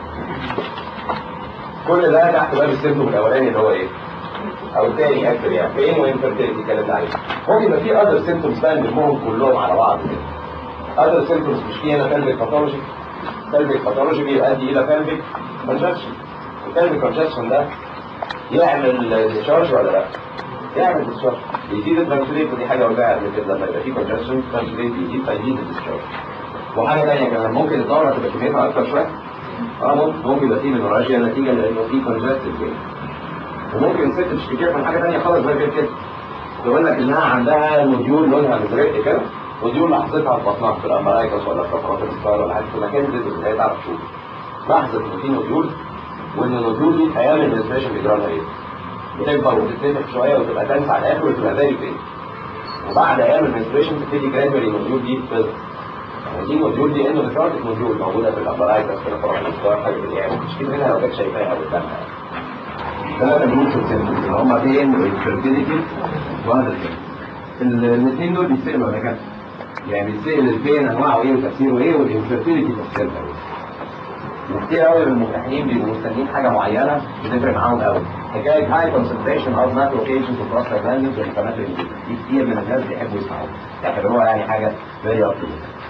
كل ده تحت باب السيمتوم الاولاني اللي هو ايه؟ او الثاني اكتر يعني بين وانفيرتيليتي اتكلمنا عليه ممكن يبقى في اذر سيمتومز بقى نلمهم كلهم على بعض كده اذر سيمتومز مش في هنا فالفيك باثولوجي فالفيك باثولوجي بيؤدي الى فالفيك كونجكشن الفالفيك كونجكشن ده يعمل ديشارج ولا لا؟ يعمل ديشارج يزيد الترانسليت ودي حاجه قلناها قبل كده لما يبقى في كونجكشن الترانسليت يزيد فيزيد الديشارج وحاجه ثانيه كمان ممكن الدوره تبقى كميتها اكتر شويه اه ممكن ممكن يبقى في منوراجيا نتيجه لانه في كونجكتد كده وممكن الست تشتكي من حاجه ثانيه خالص زي كده يقول لك انها عندها نوديول لونها مزرق كده نوديول لحظتها في بطنها في الامرايكس ولا في فقرات الستار ولا حاجه في مكان زي اللي هي تعرف تشوف لحظه ان في نوديول وان النوديول دي ايام الادمنستريشن بيجرى لها ايه؟ بتكبر وتتنفخ شويه وتبقى تنسى على الاخر وتبقى فيري فين وبعد ايام الادمنستريشن تبتدي جرادولي النوديول دي تظهر يعني دي نوديول دي انه مش نوديول موجوده في الامرايكس في فقرات الستار حاجه كده يعني مش منها لو كانت شايفاها قدامها ثلاثة جروبس السيمتومز اللي هم بين والفيرتيليتي وهذا الاثنين دول بيتسألوا على كده يعني بيتسأل البين انواعه ايه وتفسيره ايه والانفيرتيليتي تفسيرها ايه كتير قوي من الممتحنين بيبقوا مستنيين حاجه معينه بتفرق معاهم قوي حكايه هاي كونسنتريشن اوف ماكروكيشنز وبروستات جلاندز والحكمات دي كتير من الناس بيحبوا يسمعوها يعتبروها يعني حاجه فيري اب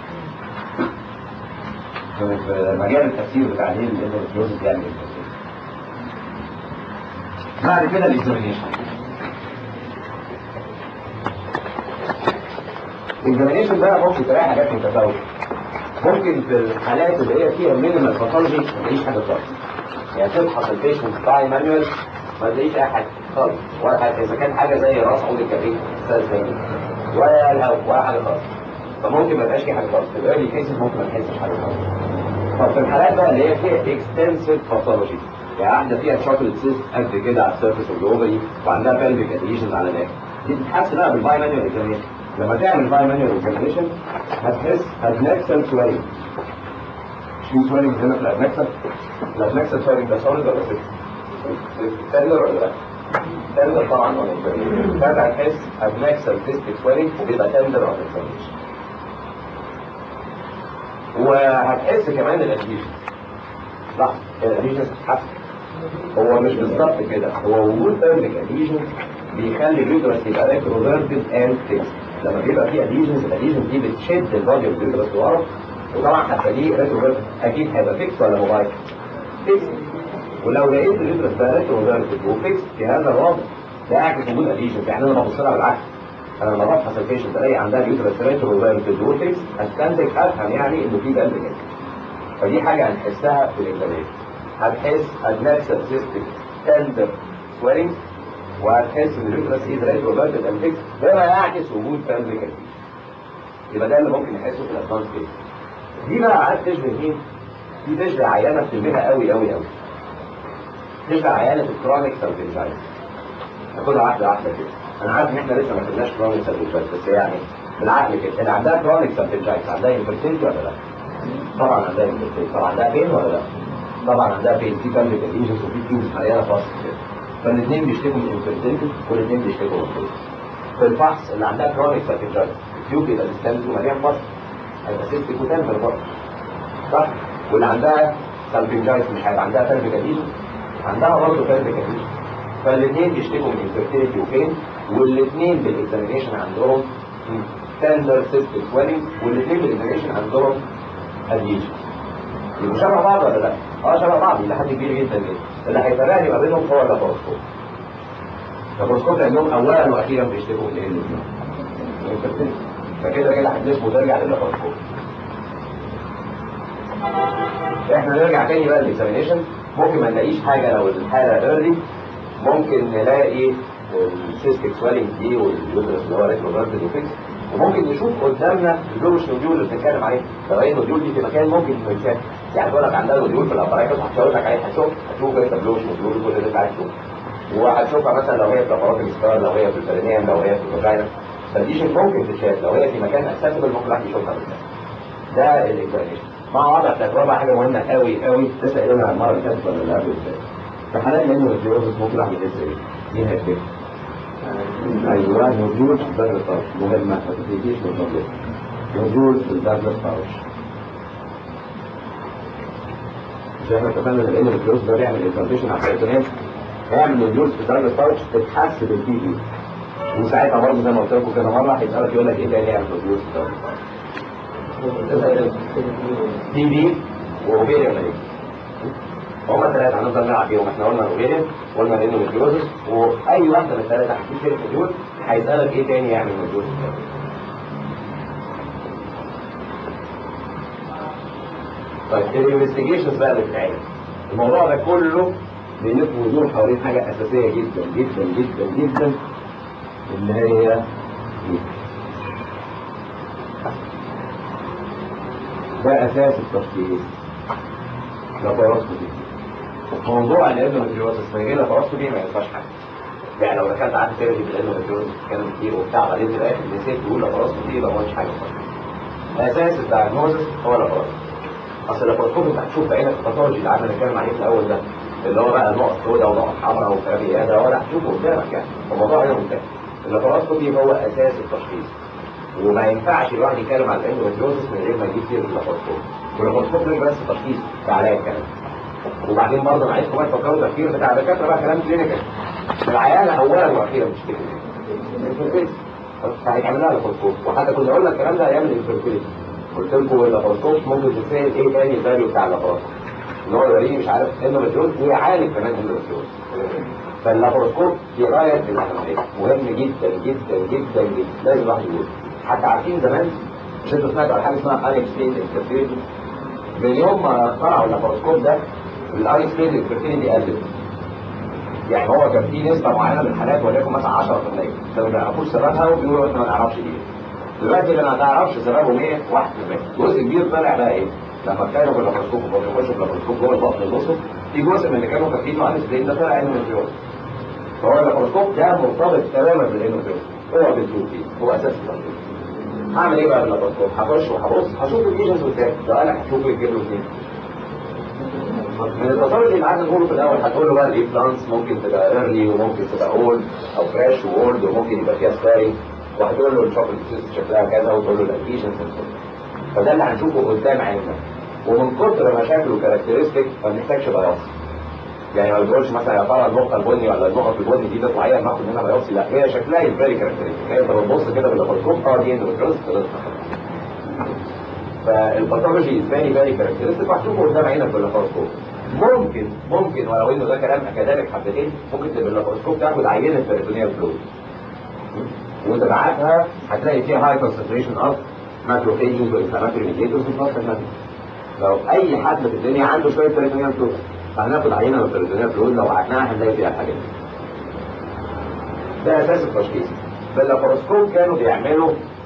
في مجال التفسير بتاع ليه الاندوميتريوزس يعني التفسير بعد كده الاكزامينيشن الاكزامينيشن بقى ممكن تلاقي حاجات متفاوته ممكن في الحالات اللي هي فيها مينيمال باثولوجي ما تلاقيش حاجه خالص يعني تفحص البيشنت بتاعي مانوال ما تلاقيش اي حاجه خالص ولا حاجه اذا كان حاجه زي راس عود الكبريت ولا الهواء ولا حاجه خالص فممكن ما يبقاش في حاجه خالص في الايرلي كيسز ممكن ما تحسش حاجه خالص طب في الحالات بقى اللي هي فيها اكستنسيف باثولوجي يعني واحده فيها شوكليت سيست قد كده على السيرفيس اوف الاوفري وعندها بلفيك اديشنز على الناك دي بتتحس بقى بالباي مانيوال اكزامينشن لما تعمل باي مانيوال اكزامينشن هتحس ادنكسل سويلنج مش في سويلنج هنا في الادنكسل الادنكسل سويلنج ده سوليد ولا سيست؟ تندر ولا لا؟ تندر طبعا ولا فانت هتحس ادنكسل سيستيك سويلنج وبيبقى تندر اون اكزامينشن وهتحس كمان الاديشن لحظه الاديشن هتتحسن هو مش بالظبط كده هو وجود بيرميك اديشن بيخلي اليوترس يبقى ريتروفيرتد اند فيكس لما بيبقى فيه اديشنز الاديشن دي بتشد البادي اوف اليوترس لورا وطبعا هتخليه ريتروفيرتد اكيد هيبقى فيكس ولا موبايل فيكس ولو لقيت اليوترس ده ريتروفيرتد وفيكس في هذا الوضع ده يعكس وجود اديشن يعني انا ببص لها بالعكس انا لما بفحص البيشنت الاقي عندها اليوترس ريتروفيرتد وفيكس استنتج افهم يعني انه في قلب كده فدي حاجه هنحسها في الاكزامينشن هتحس adnexal cystic tender swelling وهتحس ان اليوترس ايه ريت روبرت الانفكس بما يعكس وجود بلفيك يبقى ده اللي ممكن نحسه في الادفانس كيس دي بقى عاد تشبه مين؟ دي تشبه عيانه بتلمها قوي قوي قوي تشبه عيانه الكرونيك سالفنجايتس ناخدها واحده واحده كده انا عارف ان احنا لسه ما خدناش كرونيك سالفنجايتس بس يعني بالعقل كده اللي عندها كرونيك سالفنجايتس عندها انفرتيلتي ولا لا؟ طبعا عندها انفرتيلتي طبعا عندها بين ولا لا؟ طبعا عندها بين في بلفيك ليجنز وفي تيوبس مليانه فاصل كده فالاثنين بيشتكوا من انفرتيلتي والاثنين بيشتكوا من بين في الفحص اللي عندها كرونيك سالفنجايتس التيوب يبقى ديستانس ومليان فاصل هيبقى سيستيك وتان في البطن صح؟ واللي عندها سالفنجايتس مش هيبقى عندها بلفيك ليجنز عندها برضه بلفيك ليجنز فالاثنين بيشتكوا من انفرتيلتي وبين والاثنين بالاكزامينيشن عندهم تندر سيستيك سويلنج والاثنين بالاكزامينيشن عندهم اديشن يبقوا شبه بعض ولا لا؟ اه شبه بعض الى حد كبير جدا جدا اللي هيفرقني ما بينهم هو اللاباروسكوب اللاباروسكوب لانهم اولا واخيرا بيشتكوا من ايه فكده كده هتلف وترجع للاباروسكوب احنا نرجع تاني بقى للاكزامينيشن ممكن ما نلاقيش حاجه لو الحاله ايرلي ممكن نلاقي السيستيك سويلنج دي واليوترس اللي هو ريتروفيرتد وفيكس وممكن نشوف قدامنا البلوش نوديول اللي بنتكلم عليه لو هي النوديول دي في مكان ممكن انه يتشاف يعني تقول لك عندها نوديول في الابرايكس هتشاور لك عليه هتشوف هتشوف انت بلوش نوديول كل اللي انت عايز تشوفه وهتشوفها مثلا لو هي في لابارات الستار لو هي في البرينيان لو هي في الفاجينا فدي ممكن تتشاف لو هي في مكان اكسسبل ممكن الواحد يشوفها بالله ده الاكزامينشن مع وضع تجربه حاجه مهمه قوي قوي لسه قايلينها المره اللي فاتت ولا اللي قبل اللي فاتت في حالات منه الفيروس ممكن الواحد يحس ايه؟ مين هيفتكر؟ ايوه نوديول في الدبل ستارش مهمه ما تفيديش من فضلك نوديول في الدبل ستارش زي ما اتفقنا ان الفيروس ده بيعمل انفلتيشن على البروتينات هيعمل نوديول في الدبل ستارش تتحس بالبي بي وساعتها برضه زي ما قلت لكم كده مره هيسالك يقول لك ايه تاني يعمل نوديول في الدبل ستارش دي بي واوفيريان ماليك هما الثلاثة هنفضل نلعب بيهم احنا قلنا الاوفيريان قلنا الانوميتريوزس واي واحدة من الثلاثة هتجيب سيرة مديول هيسألك ايه تاني يعمل مديول طيب الانفستيجيشنز بقى اللي بتتعمل الموضوع ده كله بيلف ويدور حوالين حاجة أساسية جدا جدا جدا جدا اللي هي دي. ده أساس التشخيص لاباروسكوبي موضوع الاندوميتريوزس من غير لاباروسكوبي ما ينفعش حاجه يعني لو دخلت قعدت ترغي في الاندوميتريوزس كلام كتير وبتاع بعدين في الاخر نسيت تقول لاباروسكوبي يبقى ما قلتش حاجه خالص اساس الدايجنوزس هو لاباروسكوبي اصل اللاباروسكوبي انت هتشوف بعينك الباثولوجي اللي قعدنا نتكلم عليه في الاول ده اللي هو بقى نقط سوداء ونقط حمراء وكلام ده ولا هتشوفه قدامك يعني الموضوع هنا منتهي اللاباروسكوبي هو اساس التشخيص وما ينفعش الواحد يتكلم عن الاندوميتريوزس من غير ما يجيب سيره اللاباروسكوبي واللاباروسكوبي مش بس تشخيص ده علاج كمان وبعدين برضه انا عايزكم بقى تفكروا تفكير بتاع الدكاتره بقى كلام كلينيكال العيانه اولا واخيرا مش كده فهيتعمل لها لاباروسكوب وحتى كنا قلنا الكلام ده ايام الانفيرتيليتي قلت لكم اللاباروسكوب ممكن تتسال ايه تاني الفاليو بتاع اللاباروسكوب ان هو يوريني مش عارف اندوميتريوز ويعالج كمان اندوميتريوز فاللاباروسكوب في غايه الاهميه مهم جدا جدا جدا جدا لازم الواحد يقول حتى عارفين زمان مش انتوا سمعتوا على حاجه اسمها انكسبيد انترفيرنس من يوم ما اخترعوا اللاباروسكوب ده الانكسبيد انترفيرنس قلت يعني هو كان في نسبه معينه من الحالات وليكن مثلا 10% كانوا ما يعرفوش سببها وبيقولوا احنا ما نعرفش ليه دلوقتي اللي ما تعرفش سببه ايه 1% جزء كبير طلع بقى ايه لما كانوا باللاباروسكوب وبيخشوا باللاباروسكوب جوه البطن يبصوا في جزء من اللي كانوا فاكرينه انكسبيد ده طلع انوميتريوز فهو اللاباروسكوب ده مرتبط تماما بالانوميتريوز هو بتشوف فيه هو اساس التشخيص هعمل ايه بقى باللاباروسكوب هخش وهبص هشوف الايجنز قدامي لو انا هشوفه يجيب له اثنين من التصرف اللي قعدنا نقوله في الاول هتقول له بقى الايه بلانس ممكن تبقى ايرلي وممكن تبقى اولد او فريش واولد وممكن يبقى فيها سباري وهتقول له الشوكليت شكلها كذا وتقول له الاديشنز فده اللي هنشوفه قدام عيننا ومن كتر مشاكل وكاركترستيك ما بنحتاجش بياض يعني ما بتقولش مثلا يا ترى النقطه البني ولا النقط البني دي تطلع هي ناخد منها بياض لا هي شكلها فيري كاركترستيك هي انت بتبص كده باللابروسكوب اه دي اندوميتريوز فالباثولوجي از فيري فيري كاركترستيك وهتشوفه قدام عينك باللابروسكوب ممكن ممكن ولو انه ده كلام اكاديميك حبتين ممكن تبقى باللابروسكوب تاخد عينه بيريتونيال فلويد وانت بعتها هتلاقي فيها هاي كونسنتريشن اوف ماكروفيجز وانفلاماتوري ميديتورز لو اي حد في الدنيا عنده شويه بيريتونيال فلويد فهناخد عينه من البيريتونيال فلويد لو بعتناها هنلاقي فيها الحاجات دي ده اساس التشخيص باللاباروسكوب كانوا بيعملوا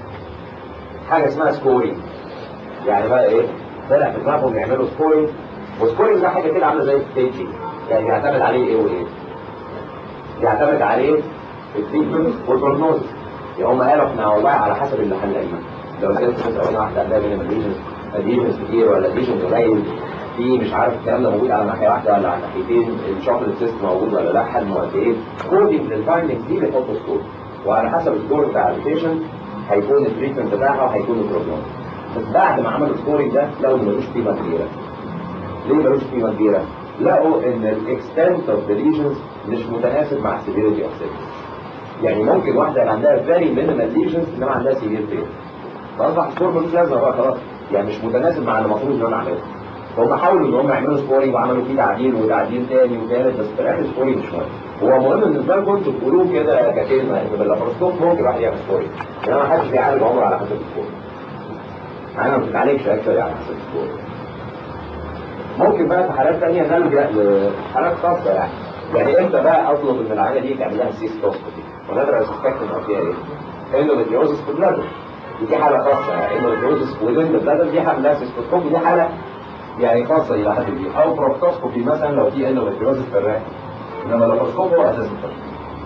حاجه اسمها سكورينج يعني بقى ايه طلع في دماغهم يعملوا سكورينج وسكورينج ده حاجه كده عامله زي الستيجنج يعني بيعتمد عليه ايه وايه بيعتمد عليه التريتمنت والبروجنوز يعني هم قالوا احنا والله على حسب اللي هنلاقيه لو لقيت مثلا واحده عندها من الليجنز الليجنز كتير ولا الليجنز قليل في مش عارف الكلام ده موجود على ناحيه واحده ولا على ناحيتين الشوكليت سيست موجود ولا لا حجمه قد ايه كودنج للفايندنجز دي بيحطوا سكور وعلى حسب السكور بتاع البيشنت هيكون التريتمنت بتاعها وهيكون البروجنوز بس بعد ما عملوا السكورنج ده لقوا ملوش قيمه كبيره ليه ملوش قيمه كبيره؟ لقوا ان الاكستنت اوف ذا ليجنز مش متناسب مع السيفيريتي اوف يعني ممكن واحده يبقى عندها فيري مينيمال ليجنز انما عندها سيفير بين فاصبح السكور ملوش لازمه بقى خلاص يعني مش متناسب مع اللي المفروض ان انا اعمله فهم حاولوا ان هم يعملوا سكورينج وعملوا فيه تعديل وتعديل تاني وتالت بس في الاخر سكورينج مش مهم هو مهم بالنسبه لكم انتوا تقولوه كده ككلمه ان باللابروسكوب ممكن واحد يعمل سكورينج انما ما حدش بيعالج عمره على حسب السكور انا ما بتتعالجش اكتر على حسب السكور ممكن بقى في حالات ثانيه نلجا لحالات خاصه يعني يعني امتى بقى اطلب ان العينه دي تعمل لها سيستوسكوبي ونقدر اسسبكت ان فيها ايه؟ اندوميتريوزس في البلادر دي حاله خاصه يعني اندوميتريوزس وذين البلادر دي حاله لها سيستوسكوبي دي حاله يعني خاصه الى حد كبير او بروكتوسكوبي مثلا لو في اندوميتريوزس في الرئه انما اللابروسكوب هو اساس التشخيص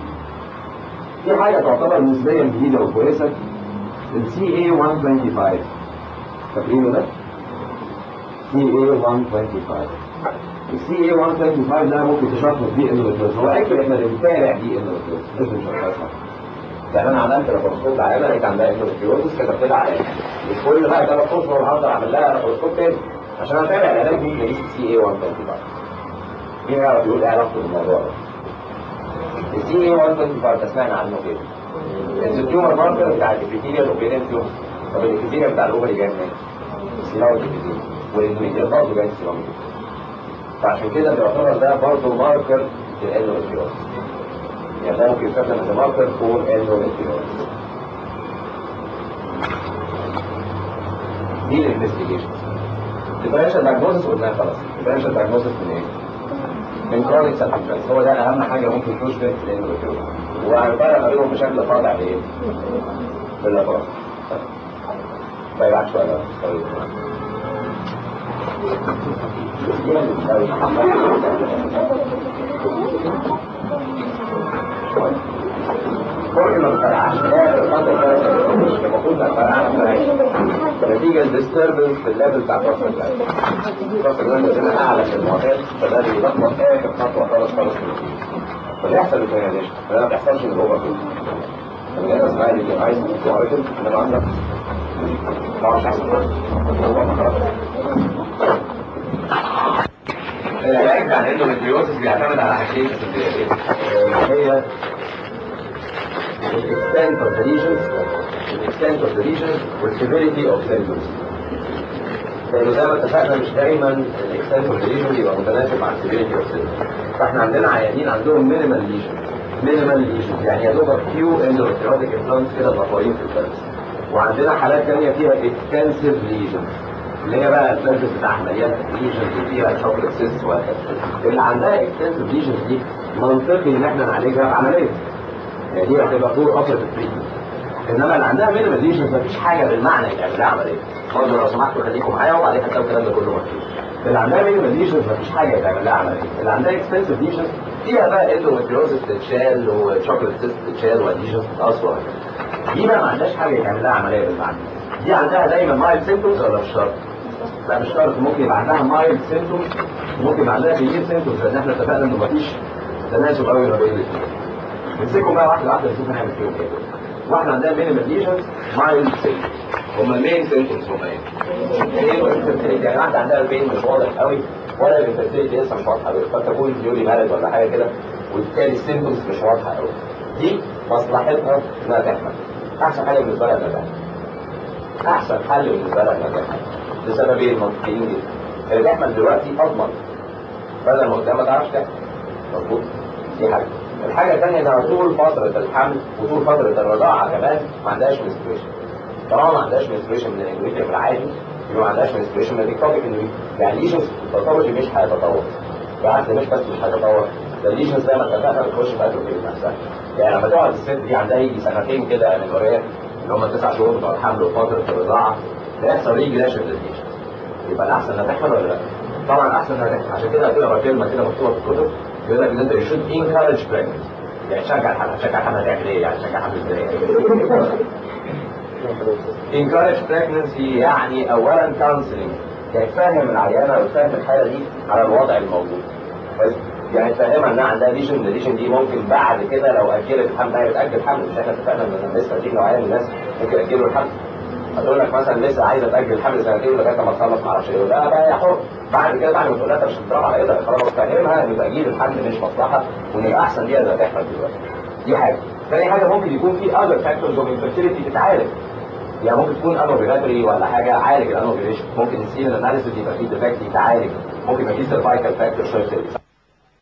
في حاجه تعتبر نسبيا جديده وكويسه السي اي 125 فاكرينه ده؟ سي اي 125 السي اي 125 ده ممكن تشخص بيه اندوميتريوز هو اكشلي احنا بنتابع بيه اندوميتريوز مش بنشخصها يعني انا عملت لابروسكوب عيانه لقيت عندها اندوميتريوز كتبت لها عليها مش كل بقى ثلاث اشهر هقدر اعمل لها لابروسكوب تاني عشان اتابع العلاج مين يقيس السي اي 125 مين يعرف يقول ايه علاقته بالموضوع ده؟ السي اي 125 ده سمعنا عنه كده التيومر ماركر بتاع الابيثيليال اوبيريان تيومر طب الابيثيليال بتاع الاوفري جاي منين؟ السيراوي الابيثيليال والاندوميتريوز برضه جاي من السيراوي فعشان كده بيعتبر ده برضه ماركر للاندوميتريوز يعني ده ممكن يستخدم as a marker for endometriosis دي الانفستيجيشن differential diagnosis قلناها خلاص differential diagnosis من ايه؟ من chronic substance هو ده اهم حاجه ممكن تشبه الاندوميتريوز وهنفرق ما بينهم بشكل قاطع بايه؟ باللابرات طيب عشان شويه طيب كل ما فرقعش المفروض ما فرقعش نتيجة الديستربنس في الليفل بتاع الرأس الجلاند الرأس الجلاند هنا أعلى من المعتاد فده بيلخبط آخر خطوة خالص خالص فبيحصل الكيانيشن فده ما بيحصلش من الأوفر كده الناس اسمها اللي عايز توركل أنا عندك طبعا مش هيحصل العلاج بتاع الاندوميتريوسس بيعتمد على حاجتين اساسيتين هي الاكستنت اوف ذا ليجنز الاكستنت اوف ذا ليجنز والسيفيريتي اوف سيمبتومز لانه زي ما اتفقنا مش دايما الاكستنت اوف ذا ليجنز يبقى متناسب مع السيفيريتي اوف سيمبتومز فاحنا عندنا عيانين عندهم مينيمال ليجن مينيمال ليجن يعني يا دوبك فيو اندوميتريوتيك امبلانتس كده مطورين في الفلس وعندنا حالات ثانيه فيها اكستنسيف ليجنز اللي هي بقى الفلس بتاعها مليان ليجنز وفيها شوكليت سيست وهكذا اللي عندها اكستنسيف ليجنز دي منطقي ان احنا نعالجها بعمليه يعني دي هتبقى طول فتره التريتمنت انما اللي عندها مينيمال ليجنز مفيش حاجه بالمعنى يتعمل لها عمليه برضه لو سمحتوا خليكم معايا وبعدين هتلاقوا الكلام ده كله مكتوب اللي عندها مينيمال ليجنز مفيش حاجه يتعمل لها عمليه اللي عندها اكستنسيف ليجنز فيها بقى اندوميتريوزس تتشال وشوكليت سيست تتشال وليجنز تتقص وهكذا دي بقى ما عندهاش حاجه يتعمل لها عمليه بالمعنى دي عندها دايما مايل سيمتومز ولا مش شرط؟ لا مش شرط ممكن يبقى عندها مايل سيمتومز ممكن يبقى عندها سيفير سيمتومز لان احنا اتفقنا انه مفيش تناسب قوي ما بين الاثنين نمسكهم بقى واحده واحده نشوف هنعمل فيهم ايه واحده عندها مينيمال ليجنز مايل سيمتومز هم المين سيمتومز هم ايه؟ ايه الانفيرتيليتي يعني واحده عندها البين مش واضح قوي ولا الانفيرتيليتي لسه مش واضحه قوي قد تكون فيولي مالد ولا حاجه كده وبالتالي السيمتومز مش واضحه قوي دي مصلحتها انها تحمل احسن حاجه بالنسبه لها انها تحمل احسن حل بالنسبه لها انها تحمل لسببين منطقيين جدا اللي تحمل دلوقتي اضمن بدل ما قدام ما تعرفش تحمل مظبوط دي حاجه الحاجه الثانيه انها طول فتره الحمل وطول فتره الرضاعه كمان ما عندهاش منستريشن طالما ما عندهاش منستريشن من الاندوميتريوم العادي يبقى ما عندهاش منستريشن من الاكتوبيك اندوميتريوم يعني ليجنز الباثولوجي مش هيتطور بالعكس مش بس مش هيتطور الليجنز زي ما اتفقنا بتخش في اتروفي نفسها يعني لما تقعد الست دي عندها يجي سنتين كده من وراك اللي هم التسع شهور بتوع الحمل وفتره الرضاعه بيحصل ريجريشن للليجنز يبقى الاحسن انها تحمل ولا لا؟ طبعا احسن انها تحمل عشان كده هتقرا كلمه كده مكتوبه في الكتب يقول لك ان انت يشود انكارج pregnancy يعني تشجع الحمل تشجع الحمل تعمل ايه يعني تشجع الحمل ازاي encourage pregnancy يعني اولا counseling يعني تفهم العيانه او تفهم الحاله دي على الوضع الموجود بس يعني تفهمها انها عندها ليجن الليجن دي ممكن بعد كده لو اجلت الحمل هي بتاجل الحمل مش احنا اتفقنا ان لسه دي نوعيه من الناس ممكن ياجلوا الحمل هتقول لك مثلا لسه عايزه تاجل الحمل سنتين لغايه ما تخلص معرفش ايه لا بقى يا حر بعد كده بعد ما تقول لها انت مش هتضرب على ايدك خلاص فهمها ان تاجيل الحمل مش مصلحه وان الاحسن ليها انها تحمل دلوقتي دي حاجه ثاني حاجه ممكن يكون في other factors of infertility تتعالج يعني ممكن تكون انوفيلاتري ولا حاجه عالج الانوفيليشن ممكن السيل اناليسيس يبقى فيه ديفكت يتعالج ممكن يبقى فيه سيرفايكال فاكتور شويه